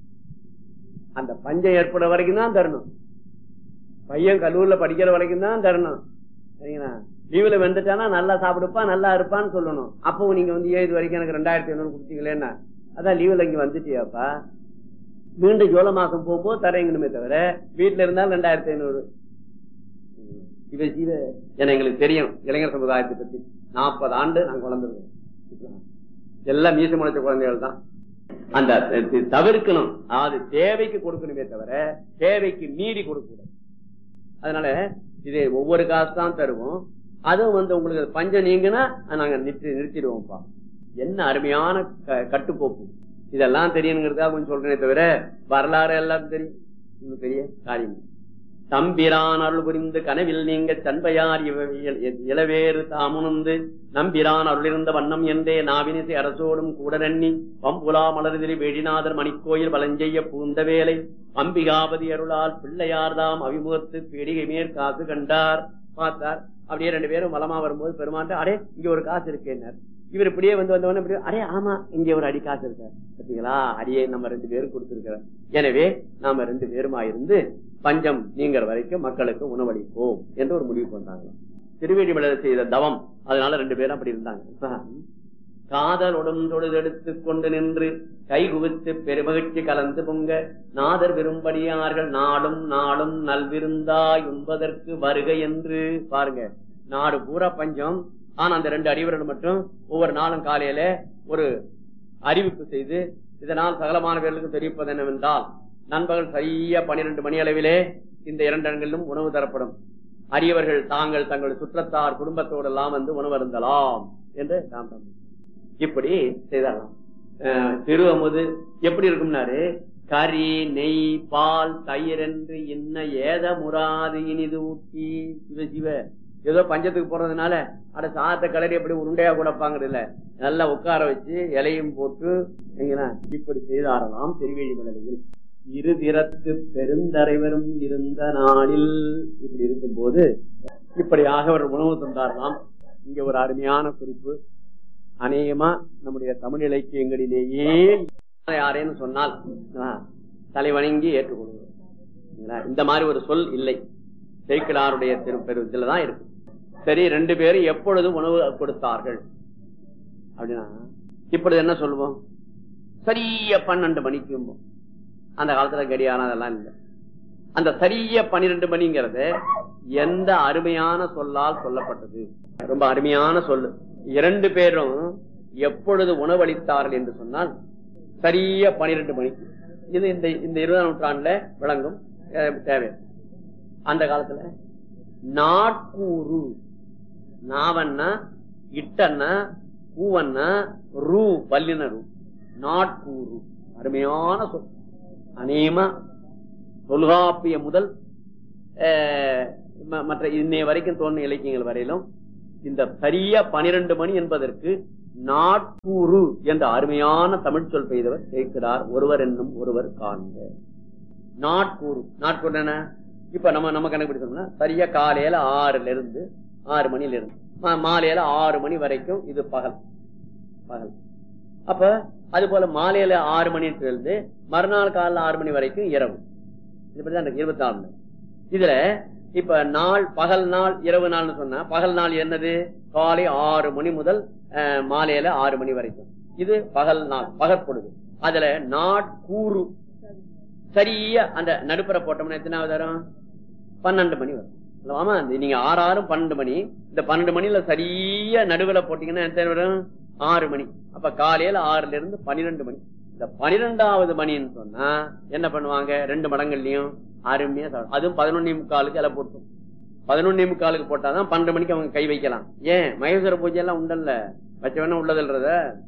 அந்த பஞ்சம் ஏற்பட வரைக்கும் தான் தரணும் பையன் கல்லூரில படிக்கிற வரைக்கும் தான் தரணும் சரிங்களா லீவுல வந்துட்டானா நல்லா சாப்பிடுப்பா நல்லா இருப்பான்னு சொல்லணும் அப்பவும் நீங்க வந்து ஏன் இது வரைக்கும் எனக்கு ரெண்டாயிரத்தி ஐநூறு கொடுத்தீங்களேன்னா அதான் லீவுல இங்க வந்துட்டியாப்பா மீண்டும் ஜூலை மாசம் போகும்போது தரேங்கணுமே தவிர வீட்டுல இருந்தாலும் ரெண்டாயிரத்தி ஐநூறு இவ இவ ஏன்னா எங்களுக்கு தெரியும் இளைஞர் சமுதாயத்தை பத்தி நாற்பது ஆண்டு நாங்க வளர்ந்துருக்கோம் எல்லாம் மீச முளைச்ச குழந்தைகள் தான் அந்த த- தவிர்க்கணும் அதாவது தேவைக்கு கொடுக்கணுமே தவிர தேவைக்கு மீறி கொடுக்க கூடாது அதனால இது ஒவ்வொரு காசு தான் தருவோம் அதுவும் வந்து உங்களுக்கு பஞ்சம் நீங்கன்னா நாங்க நிறுத்தி நிறுத்திடுவோம்ப்பா என்ன அருமையான க- கட்டுப்போக்கு இதெல்லாம் தெரியணுங்கிறதுக்காக கொஞ்சம் சொல்றேனே தவிர வரலாறு எல்லாம் தெரியும் இன்னும் பெரிய காரியம் தம்பிரான் அருள் புரிந்து கனவில் நீங்க சண்பையார் இவ- இ- இளவேறு தாமுணர்ந்து நம்பிரான் அருளிருந்த வண்ணம் என்றே நாவினிசை அரசோடும் கூட நன்னி பம்புலா மலர்திரி வேடிநாதர் மணிக்கோயில் வலஞ்செய்ய பூந்த வேலை அம்பிகாபதி அருளால் பிள்ளையார்தாம் அவிமுகத்து பீடிகை மேற் காசு கண்டார் பார்த்தார் அப்படியே ரெண்டு பேரும் வலமா வரும்போது பெருமாட்ட அடே இங்க ஒரு காசு இருக்கேன்னார் இவர் இப்படியே வந்து வந்தவொடனே இப்படி அடே ஆமா இங்க ஒரு அடி காசு இருக்கார் பாத்தீங்களா அடியே நம்ம ரெண்டு பேரும் கொடுத்திருக்கிறார் எனவே நாம ரெண்டு பேருமா இருந்து பஞ்சம் நீங்கிற வரைக்கும் மக்களுக்கு உணவளிப்போம் என்று ஒரு முடிவுக்கு வந்தாங்க திருவேடி மலர் செய்த தவம் அதனால ரெண்டு பேரும் அப்படி இருந்தாங்க இப்ப காதலுடன் தொழுதெடுத்து கொண்டு நின்று கைகுவித்து பெருமகிழ்ச்சி கலந்து பொங்க நாதர் விரும்படியார்கள் நாடும் நாளும் நல்விருந்தாய் உண்பதற்கு வருகை என்று பாருங்க நாடு பூரா பஞ்சம் ஆனா அந்த ரெண்டு அடிவர்கள் மட்டும் ஒவ்வொரு நாளும் காலையில ஒரு அறிவிப்பு செய்து இதனால் சகலமான பேர்களுக்கு தெரிவிப்பது என்னவென்றால் நண்பகல் சரியா பனிரெண்டு மணி அளவிலே இந்த இரண்டு இடங்களிலும் உணவு தரப்படும் அரியவர்கள் தாங்கள் தங்கள் சுற்றத்தார் குடும்பத்தோடு எல்லாம் வந்து உணவு அருந்தலாம் என்று நாம் நம்புகிறோம். இப்படி செய்தாராம் அஹ் திரு அமுது எப்படி இருக்கும்னாரு கறி நெய் பால் தயிர் என்று இன்ன ஏத முறாது இனிது ஊட்டி சிவ சிவ ஏதோ பஞ்சத்துக்கு போறதுனால அட சாத்த கலரி எப்படி உருண்டையா கொடுப்பாங்க இல்ல நல்லா உட்கார வச்சு இலையும் போட்டு எங்கன்னா இப்படி செய்தாரலாம் திருவேழி மலையில் இருதிறத்து பெருந்தரைவரும் இருந்த நாளில் இப்படி இருக்கும்போது இப்படியாக அவர் உணவு தந்தாரலாம் இங்க ஒரு அருமையான குறிப்பு அநேகமா நம்முடைய தமிழ் இலக்கியங்களிலேயே யாரேன்னு சொன்னால் ஆ, தலைவணங்கி ஏற்றுக்கொள்வோம் சரிங்களா? இந்த மாதிரி ஒரு சொல் இல்லை சேக்கிலாருடைய திருப்பெருவத்தில் தான் இருக்கு சரி ரெண்டு பேரும் எப்பொழுது உணவு கொடுத்தார்கள் அப்படின்னா இப்பொழுது என்ன சொல்லுவோம் சரிய பன்னெண்டு மணிக்கு அந்த காலத்துல கடியாரம் அதெல்லாம் இல்லை அந்த சரிய பன்னிரெண்டு மணிங்கிறது எந்த அருமையான சொல்லால் சொல்லப்பட்டது ரொம்ப அருமையான சொல்லு இரண்டு பேரும் எப்பொழுது உணவளித்தார்கள் என்று சொன்னால் சரிய பனிரெண்டு மணிக்கு இது இந்த இந்த இருபதாம் நூற்றாண்டுல விளங்கும் அஹ், தேவை அந்த காலத்துல நாட்கூறு நாவண்ணா இட்டண்ணா பூவண்ணா ரூ பல்லின ரூ நாட்கூறு அருமையான சொல் அநேகமா தொல்காப்பிய முதல் அஹ், ம- மற்ற இன்னைய வரைக்கும் தோன்றிய இலக்கியங்கள் வரையிலும் இந்த சரியா பனிரெண்டு மணி என்பதற்கு நாட்கூறு என்ற அருமையான தமிழ் சொல் பெய்தவர் சேர்க்கிறார் ஒருவர் என்னும் ஒருவர் காண்க நாட்கூறு நாட்கூறு என்ன இப்ப நம்ம நம்ம கணக்குப்பிடிச்சோம்னா சரியா காலையில ஆறுல இருந்து ஆறு மணில இருந்து மா- மாலையில ஆறு மணி வரைக்கும் இது பகல் பகல் அப்ப அது போல மாலையில ஆறு மணில இருந்து மறுநாள் காலைல ஆறு மணி வரைக்கும் இரவு இப்படிதான் இருக்கு இருபத்தி நாலு மணி. இதுல இப்ப நாள் பகல் நாள் இரவு நாள்னு சொன்னா பகல் நாள் என்னது காலை ஆறு மணி முதல் அஹ், மாலையில ஆறு மணி வரைக்கும் இது பகல் நாள் பகற்பொழுது அதுல நாட்கூறு சரியா அந்த நடுப்புற போட்டோம்னா எத்தனாவது வரும் பன்னெண்டு மணி வரும் இல்ல, ஆமா இந்த நீங்க ஆறு ஆறும் பன்னெண்டு மணி இந்த பன்னெண்டு மணில சரியா நடுவுல போட்டீங்கன்னா எத்தனை வரும் ஆறு மணி அப்ப காலையில ஆறுல இருந்து பன்னிரெண்டு மணி இந்த பனிரெண்டாவது மணின்னு சொன்னா என்ன பண்ணுவாங்க ரெண்டு மடங்கள்லயும் அருமையா சாப்பிடும் அதுவும் பதினொன்னே முக்காலுக்கு இலை போட்டும் பதினொன்னே முக்காலுக்கு போட்டாதான் பன்னெண்டு மணிக்கு அவங்க கை வைக்கலாம் ஏன் மகேஸ்வர பூஜை எல்லாம் உண்டல்ல வச்சவன உள்ளதுன்றத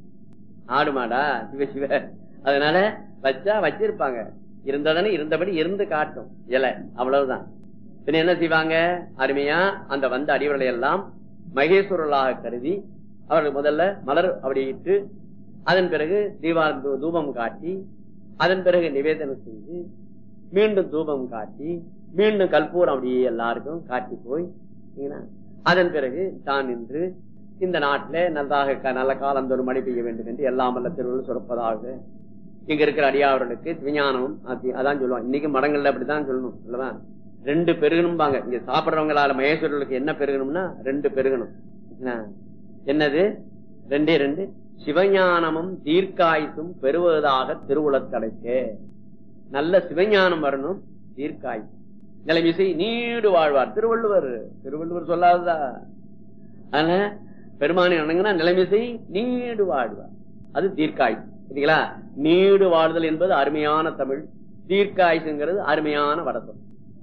ஆடு மாடா சிவ சிவ அதனால வச்சா வச்சிருப்பாங்க இருந்ததானே இருந்தபடி இருந்து காட்டும் இலை அவ்வளவுதான் பின்ன என்ன செய்வாங்க அருமையா அந்த வந்த அடிவர்களை எல்லாம் மகேஸ்வரர்களாக கருதி அவர்கள் முதல்ல மலர் அப்படி இட்டு அதன் பிறகு தீபா தூ- தூபம் காட்டி அதன் பிறகு நிவேதனம் செஞ்சு மீண்டும் தூபம் காட்டி மீண்டும் கற்பூரம் அப்படியே எல்லாருக்கும் காட்டி போய் சரிங்களா? அதன் பிறகு தான் நின்று இந்த நாட்டில நல்லதாக க- நல்ல காலந்தோறும் மழை பெய்ய வேண்டும் என்று எல்லாம் வல்ல திருவள்ளுவர் சுரப்பதாக இங்க இருக்கிற அடியாவர்களுக்கு விஞ்ஞானமும் அதி- அதான் சொல்லுவாங்க இன்னைக்கு மடங்கள்ல அப்படித்தான் சொல்லணும் இல்லவா ரெண்டு பெருகணும்பாங்க இங்க சாப்பிடுறவங்களால மகேஸ்வரர்களுக்கு என்ன பெருகணும்னா ரெண்டு பெருகணும் என்ன? என்னது ரெண்டே ரெண்டு சிவஞானமும் தீர்க்காயுசும் பெறுவதாக திருவுளத்தடைக்க நல்ல சிவஞானம் வரணும் தீர்க்காயுசு நிலைமிசை நீடு வாழ்வார் திருவள்ளுவர் திருவள்ளுவர் சொல்லாததா அதனால பெருமானை வணங்கினா நிலைமிசை நீடு வாழ்வார் அது தீர்க்காய் சரிங்களா நீடு வாழ்தல் என்பது அருமையான தமிழ் தீர்க்காயுசுங்கிறது அருமையான வடசொல்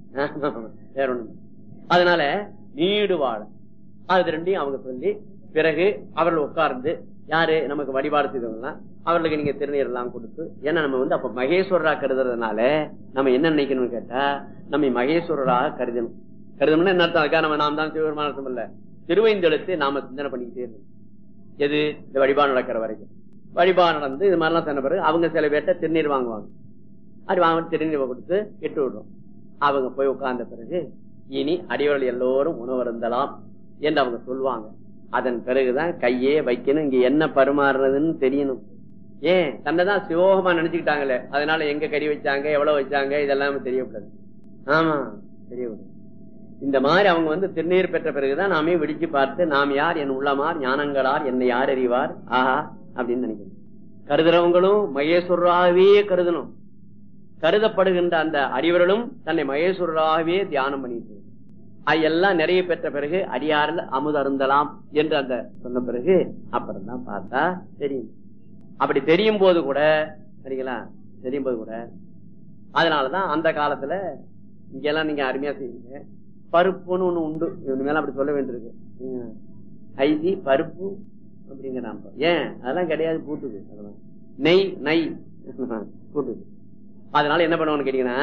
வேற ஒண்ணு அதனால நீடு வாழ அது ரெண்டையும் அவங்க சொல்லி பிறகு அவர்கள் உட்கார்ந்து யாரு நமக்கு வழிபாடு செய்தவங்கலாம் அவர்களுக்கு நீங்க திருநீர் எல்லாம் கொடுத்து ஏன்னா நம்ம வந்து அப்ப மகேஸ்வரரா கருதுறதுனால நம்ம என்ன நினைக்கணும்னு கேட்டா நம்ம மகேஸ்வரராக கருதணும் கருதணும்னா என்ன அர்த்தம் அதுக்காக நம்ம நாம் தான் சிவபெருமான அர்த்தம் இல்ல திருவைந்தெழுத்து நாம சிந்தனை பண்ணிக்கிட்டே இருக்கணும் எது இந்த வழிபாடு நடக்கிற வரைக்கும் வழிபாடு நடந்து இது மாதிரிலாம் சொன்ன பிறகு அவங்க சில பேர்ட்ட திருநீர் வாங்குவாங்க அது வாங்க திருநீர் கொடுத்து இட்டு விடுறோம் அவங்க போய் உட்கார்ந்த பிறகு இனி அடிவர்கள் எல்லோரும் உணவு அருந்தலாம் என்று அவங்க சொல்லுவாங்க அதன் பிறகுதான் கையே வைக்கணும் இங்க என்ன பரிமாறுறதுன்னு தெரியணும் ஏன் தன்னைதான் சிவோகமா நினைச்சுக்கிட்டாங்களே அதனால எங்க கறி வச்சாங்க எவ்வளவு வச்சாங்க இதெல்லாம் தெரியக்கூடாது ஆமா தெரியக்கூடாது இந்த மாதிரி அவங்க வந்து திருநீர் பெற்ற பிறகுதான் நாமே விடிச்சு பார்த்து நாம் யார் என் உள்ளமார் ஞானங்களார் என்னை யார் அறிவார் ஆஹா அப்படின்னு நினைக்கணும் கருதுறவங்களும் மகேஸ்வரராகவே கருதணும் கருதப்படுகின்ற அந்த அறிவர்களும் தன்னை மகேஸ்வரராகவே தியானம் பண்ணிட்டு அது எல்லாம் நிறைய பெற்ற பிறகு அடியாரில் அமுது அருந்தலாம் என்று அந்த சொன்ன பிறகு அப்புறம் தான் பார்த்தா தெரியும் அப்படி தெரியும் போது கூட சரிங்களா தெரியும் போது கூட அதனாலதான் அந்த காலத்துல இங்கெல்லாம் நீங்க அருமையா செய்வீங்க பருப்புன்னு ஒண்ணு உண்டு இவனு மேல அப்படி சொல்ல வேண்டியிருக்கு ம். ஐசி பருப்பு அப்படிங்கிறான் ஏன் அதெல்லாம் கிடையாது பூட்டுது அதெல்லாம் நெய் நெய் பூட்டுது அதனால என்ன பண்ணுவோம்னு கேட்டீங்கன்னா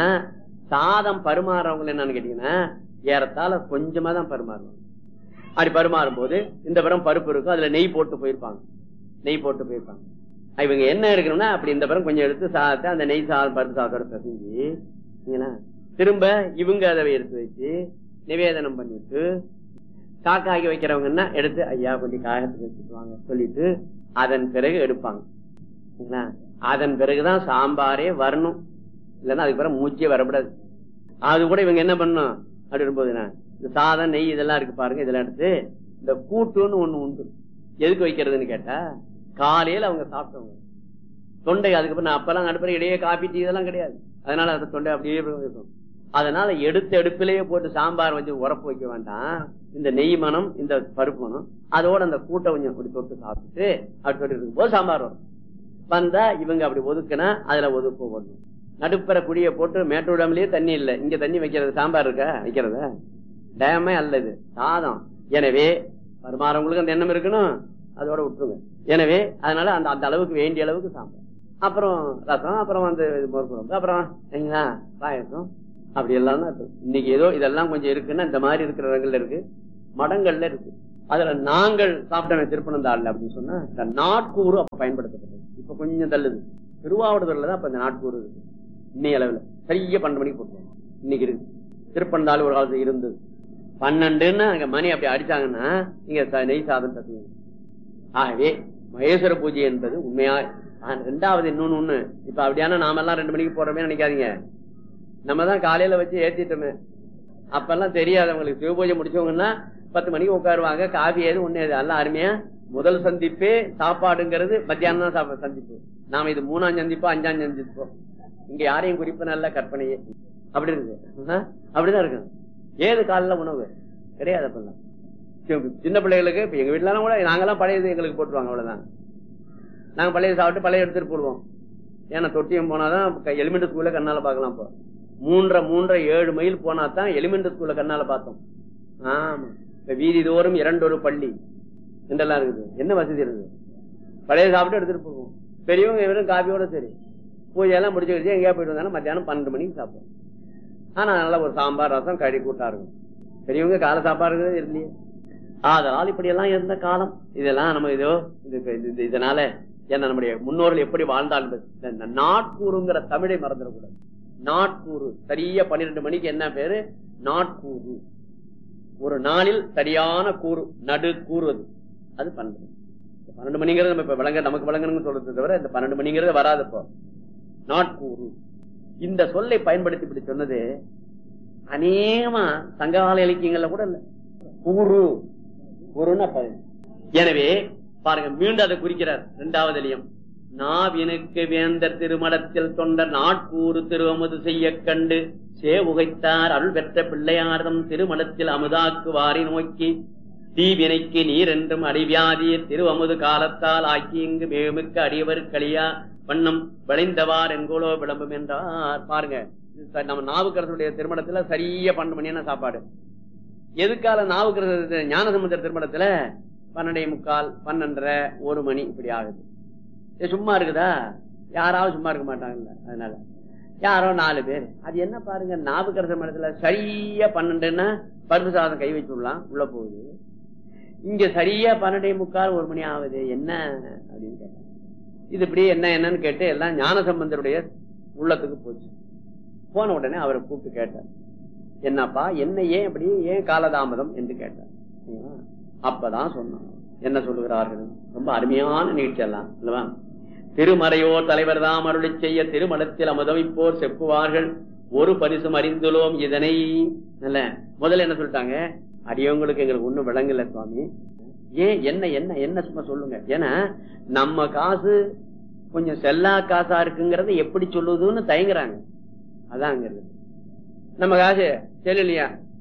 சாதம் பருமாறவங்க என்னன்னு கேட்டீங்கன்னா ஏறத்தாழ கொஞ்சமா தான் பருமாறுவாங்க அப்படி பருமாறும் போது இந்த புறம் பருப்பு இருக்கும் அதுல நெய் போட்டு போயிருப்பாங்க நெய் போட்டு போயிருப்பாங்க இவங்க என்ன இருக்கணும்னா அப்படி இந்த புறம் கொஞ்சம் எடுத்து சாதத்தை அந்த நெய் சாதம் பருப்பு சாதத்தோட பிசைஞ்சு சரிங்களா? திரும்ப இவங்க அதை எடுத்து வச்சு நிவேதனம் பண்ணிட்டு காக்காக்கி வைக்கிறவங்கன்னா எடுத்து ஐயா கொஞ்சம் காகத்துக்கு வச்சுக்குவாங்க சொல்லிட்டு அதன் பிறகு எடுப்பாங்க சரிங்களா? அதன் பிறகுதான் சாம்பாரே வரணும் இல்லைன்னா அதுக்கு பிறகு மூச்சே வரக்கூடாது அது கூட இவங்க என்ன பண்ணும் அப்படி இருக்கும்போதுனா இந்த சாதம் நெய் இதெல்லாம் இருக்கு பாருங்க இதெல்லாம் எடுத்து இந்த கூட்டுன்னு ஒண்ணு உண்டு எதுக்கு வைக்கிறதுன்னு கேட்டா காலையில அவங்க சாப்பிட்டவங்க தொண்டை அதுக்கப்புறம் நான் அப்பெல்லாம் அடுப்பில் இடையே காபி டீ இதெல்லாம் கிடையாது அதனால அந்த தொண்டை அப்படியே இருக்கும் அதனால எடுத்த எடுப்பிலேயே போட்டு சாம்பார் வச்சு உரப்பு வைக்க வேண்டாம் இந்த நெய் மனம் இந்த பருப்பு மனம் அதோட அந்த கூட்டை கொஞ்சம் அப்படி தொட்டு சாப்பிட்டுட்டு அப்படி தொட்டு இருக்கும்போது சாம்பார் வரும் வந்தா இவங்க அப்படி ஒதுக்குனா அதுல ஒதுக்கு போடணும் நடுப்பற குழிய போட்டு மேட்டூடாமலேயே தண்ணி இல்ல இங்க தண்ணி வைக்கிறது சாம்பார் இருக்கா வைக்கிறத டேமே அல்ல இது சாதம் எனவே பரிமாறவங்களுக்கு அந்த எண்ணம் இருக்கணும் அதோட விட்டுருங்க எனவே அதனால அந்த அந்த அளவுக்கு வேண்டிய அளவுக்கு சாம்பார் அப்புறம் ரசம் அப்புறம் வந்து இது மோர் குழம்பு அப்புறம் சரிங்களா பாயசம் அப்படி எல்லாம் தான் இருக்கு இன்னைக்கு ஏதோ இதெல்லாம் கொஞ்சம் இருக்குன்னா இந்த மாதிரி இருக்கிற இடங்கள்ல இருக்கு மடங்கள்ல இருக்கு அதுல நாங்கள் சாப்பிட்ட திருப்பனந்தாள் அப்படின்னு சொன்னா இந்த நாட்கூறு அப்ப பயன்படுத்தப்பட்டது இப்ப கொஞ்சம் தள்ளுது திருவாவூர்ல தான் அப்ப இந்த நாட்கூறு இருக்கு இன்னைய அளவுல சரியா பன்னெண்டு மணிக்கு போட்டுருவாங்க இன்னைக்கு இருக்கு திருப்பனந்தாள் ஒரு காலத்துல இருந்தது பன்னெண்டுன்னு அங்க மணி அப்படி அடிச்சாங்கன்னா நீங்க ச- நெய் சாதம் தத்துவீங்க ஆகவே மகேஸ்வர பூஜை என்பது உண்மையா ஆ, ரெண்டாவது இன்னொன்னு ஒண்ணு இப்ப அப்படியான நாம எல்லாம் ரெண்டு மணிக்கு போறோமே நினைக்காதீங்க நம்ம தான் காலையில வச்சு ஏத்திட்டோமே அப்பெல்லாம் தெரியாதவங்களுக்கு சிவபூஜை முடிச்சவங்கன்னா பத்து மணிக்கு உட்காருவாங்க காபி ஏது ஒண்ணு ஏது எல்லாம் அருமையா முதல் சந்திப்பே சாப்பாடுங்கிறது மத்தியானம் தான் சாப்பா- சந்திப்பு நாம இது மூணாம் சந்திப்போ அஞ்சாம் சந்திப்போ இங்க யாரையும் குறிப்பு நல்ல கற்பனையே அப்படி இருக்கு ஆ? அப்படிதான் இருக்கு ஏது காலைல உணவு கிடையாது அப்பெல்லாம் சி- சின்ன பிள்ளைகளுக்கு இப்ப எங்க வீட்டுல கூட நாங்கெல்லாம் பழையது எங்களுக்கு போட்டுருவாங்க அவ்வளவுதான் நாங்க பழைய சாப்பிட்டு பழைய எடுத்துட்டு போடுவோம் ஏன்னா தொட்டியம் போனாதான் எலிமெண்ட் ஸ்கூல்ல கண்ணால பாக்கலாம் இப்போ மூன்றரை மூன்றரை ஏழு மைல் போனா தான் எலிமெண்ட் ஸ்கூல்ல கண்ணால பார்த்தோம் ஆமா இப்ப வீதி தோறும் இரண்டொரு பள்ளி என்றெல்லாம் இருக்குது என்ன வசதி இருக்குது பழைய சாப்பிட்டு எடுத்துட்டு போவோம் பெரியவங்க வெறும் காபியோட சரி பூஜையெல்லாம் முடிச்சு வச்சு எங்கேயா போயிட்டு வந்தாலும் மத்தியானம் பன்னெண்டு மணிக்கு சாப்பிடுவோம் ஆனா நல்லா ஒரு சாம்பார் ரசம் கறி கூட்டா இருக்கும் பெரியவங்க காலை சாப்பாடு இருக்கிறது இல்லையே அதனால் இப்படி எல்லாம் இருந்த காலம் இதெல்லாம் நம்ம இதோ இது- இது- இது- இதனால என்ன நம்முடைய முன்னோர்கள் எப்படி வாழ்ந்தார்கள் இந்த நாட்கூறுங்கிற தமிழை மறந்துடக்கூடாது நாட்கூறு சரியா பன்னிரெண்டு மணிக்கு என்ன பேரு நாட்கூறு ஒரு நாளில் சரியான கூறு நடு கூறுவது அது பன்னெண்டு இந்த பன்னெண்டு மணிங்கிறது நம்ம இப்ப விளங்க நமக்கு விளங்கணும்னு சொல்றது தவிர இந்த பன்னெண்டு மணிங்கிறது வராது இப்போ நாட்கூறு இந்த சொல்லை பயன்படுத்தி இப்படி சொன்னது அநேகமா சங்ககால இலக்கியங்கள்ல கூட இல்ல கூறு கூறுன்னா ப- எனவே பாருங்க மீண்டும் அதை குறிக்கிறார் இரண்டாவது இலியம் நாவினுக்கு வேந்தர் திருமணத்தில் தொண்டர் நாட்கூறு திருவமுது செய்ய கண்டு சேவுகைத்தார் அருள் பெற்ற பிள்ளையார்தம் திருமணத்தில் அமுதாக்கு வாரி நோக்கி தீவினைக்கு நீர் என்றும் அடிவியாதிய திருவமுது காலத்தால் ஆக்கி இங்கு மேமிக்க அடியவர் களியா வண்ணம் விளைந்தவார் எங்கோலோ விளம்பும் என்றார் பாருங்க இது ச- நம்ம நாவுக்கரசுடைய திருமணத்துல சரியா பன்னெண்டு மணியான சாப்பாடு எதுக்கால நாவுக்கரசு ஞானசமுத்திர திருமணத்துல பன்னெண்டே முக்கால் பன்னெண்டரை ஒரு மணி இப்படி ஆகுது இது சும்மா இருக்குதா யாராவது சும்மா இருக்க மாட்டாங்கல்ல அதனால யாரோ நாலு பேர் அது என்ன பாருங்க நாவுக்கரசர் மடத்துல சரியா பன்னெண்டுன்னா பருப்பு சாதம் கை வச்சு விடலாம் உள்ள போகுது இங்க சரியா பன்னெண்டே முக்கால் ஒரு மணி ஆகுது என்ன அப்படின்னு கேட்டாங்க இது இப்படி என்ன என்னன்னு கேட்டு எல்லாம் ஞான சம்பந்தருடைய உள்ளத்துக்கு போச்சு போன உடனே அவரை கூப்பிட்டு கேட்டார் என்னப்பா என்ன ஏன் இப்படி ஏன் காலதாமதம் என்று கேட்டார் சரிங்களா? அப்பதான் சொன்னான் என்ன சொல்லுகிறார்கள் ரொம்ப அருமையான நிகழ்ச்சி எல்லாம் இல்லவா திருமறையோர் தலைவர் தாம் அருளி செய்ய திருமணத்தில் அமுதமிப்போர் செப்புவார்கள் ஒரு பரிசும் அறிந்துள்ளோம் இதனை இல்ல முதல்ல என்ன சொல்லிட்டாங்க அடியவங்களுக்கு எங்களுக்கு ஒண்ணும் விளங்கல சுவாமி ஏன் என்ன என்ன என்ன சும்மா சொல்லுங்க ஏன்னா நம்ம காசு கொஞ்சம் செல்லா காசா இருக்குங்கிறத எப்படி சொல்லுதுன்னு தயங்குறாங்க அதான் அங்க இருக்கு நம்ம காசு செல்லலையா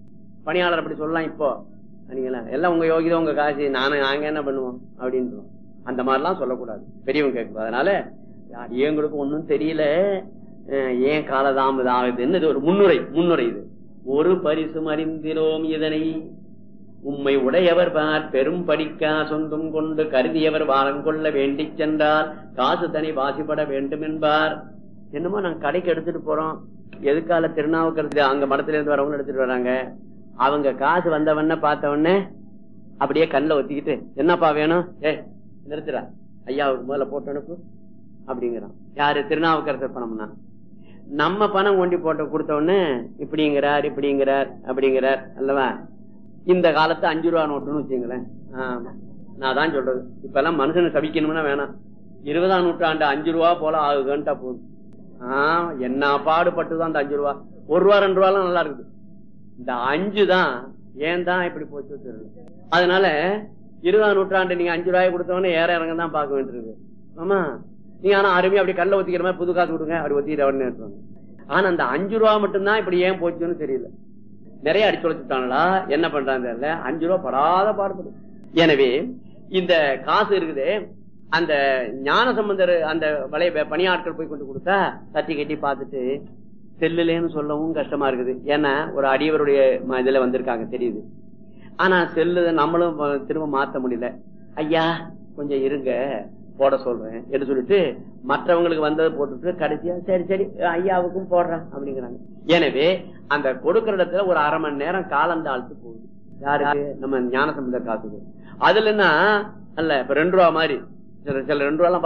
பணியாளர் அப்படி சொல்லலாம் இப்போ சரிங்களா எல்லாம் உங்க யோகிதம் உங்க காசு நானும் நாங்க என்ன பண்ணுவோம் அப்படின்றோம் அந்த மாதிரிலாம் சொல்லக்கூடாது பெரியவங்க கேட்கும் அதனால எங்களுக்கு ஒன்றும் தெரியல அஹ் ஏன் காலதாமதம் ஆகுதுன்னு இது ஒரு முன்னுரை முன்னுரை இது ஒரு பரிசு அறிந்திரோம் இதனை உம்மை உடையவர் பார் பெரும் படிக்கா சொந்தம் கொண்டு கருதியவர் வாரம் கொள்ள வேண்டிச் சென்றால் காசு தனி வாசிப்பட வேண்டும் என்பார் என்னமோ நாங்க கடைக்கு எடுத்துட்டு போறோம் எதுக்கால திருநாவுக்கரசு அங்க மடத்துல இருந்து வரவங்க எடுத்துட்டு வராங்க அவங்க காசு வந்தவன பார்த்தவொடனே அப்படியே கண்ணில் ஒத்திக்கிட்டு என்னப்பா வேணும் ஏ நிறுத்துறா ஐயாவுக்கு முதல்ல போட்டு அனுப்பு அப்படிங்கிறான் யாரு திருநாவுக்கரசர் பணம்னா நம்ம பணம் கொண்டு போட்டு கொடுத்த உடனே இப்படிங்கிறார் இப்படிங்கிறார் அப்படிங்கிறார் அல்லவா இந்த காலத்து அஞ்சு ரூபா நோட்டுன்னு வச்சுங்களேன் ஆமா நான் தான் சொல்றது இப்ப எல்லாம் மனுஷனை சபிக்கணும்னா வேணாம் இருபதாம் நூற்றாண்டு அஞ்சு ரூபா போல ஆகுதுன்ட்டா போதும் ஆஹ் என்ன பாடுபட்டுதான் அந்த அஞ்சு ரூபா ஒரு ரூபா ரெண்டு ரூபாலாம் நல்லா இருக்குது இந்த அஞ்சு தான் ஏன் தான் இப்படி போச்சு தெரியல அதனால இருபதாம் நூற்றாண்டு நீங்க அஞ்சு ரூபாய் கொடுத்தவொடனே ஏற இறங்க தான் பார்க்க வேண்டியிருக்கு ஆமா நீங்க ஆனா அருமையா அப்படி கல்ல ஒத்திக்கிற மாதிரி புது காசு கொடுங்க அப்படி ஒத்திக்கிற உடனே எடுத்துவாங்க. ஆனா அந்த அஞ்சு ரூபா மட்டும்தான் இப்படி ஏன் போச்சுன்னு தெரியல நிறைய அடிச்சு வச்சுட்டாங்களா என்ன பண்றாங்க தெரியல அஞ்சு ரூபா படாத பாடுபடும் எனவே இந்த காசு இருக்குதே அந்த ஞான சம்பந்தர் அந்த வளைய பணியாட்கள் போய் கொண்டு கொடுத்தா தட்டி கட்டி பார்த்துட்டு செல்லுலேன்னு சொல்லவும் கஷ்டமா இருக்குது ஏன்னா ஒரு அடியவருடைய ம- இதுல வந்திருக்காங்க தெரியுது ஆனா செல்லு நம்மளும் வ- திரும்ப மாத்த முடியல ஐயா கொஞ்சம் இருங்க போட சொல்றேன் என்று சொல்லிட்டு மற்றவங்களுக்கு வந்ததை போட்டுட்டு கடைசியா சரி சரி ஐயாவுக்கும் போடுறேன் அப்படிங்கிறாங்க எனவே அந்த கொடுக்கிற இடத்துல ஒரு அரை மணி நேரம் காலம் தாழ்த்து போகுது யாருக்கு நம்ம ஞான சம்பந்த காசுக்கு அதுலன்னா அல்ல இப்ப ரெண்டு ரூபா மாதிரி சில சில ரெண்டு ரூபா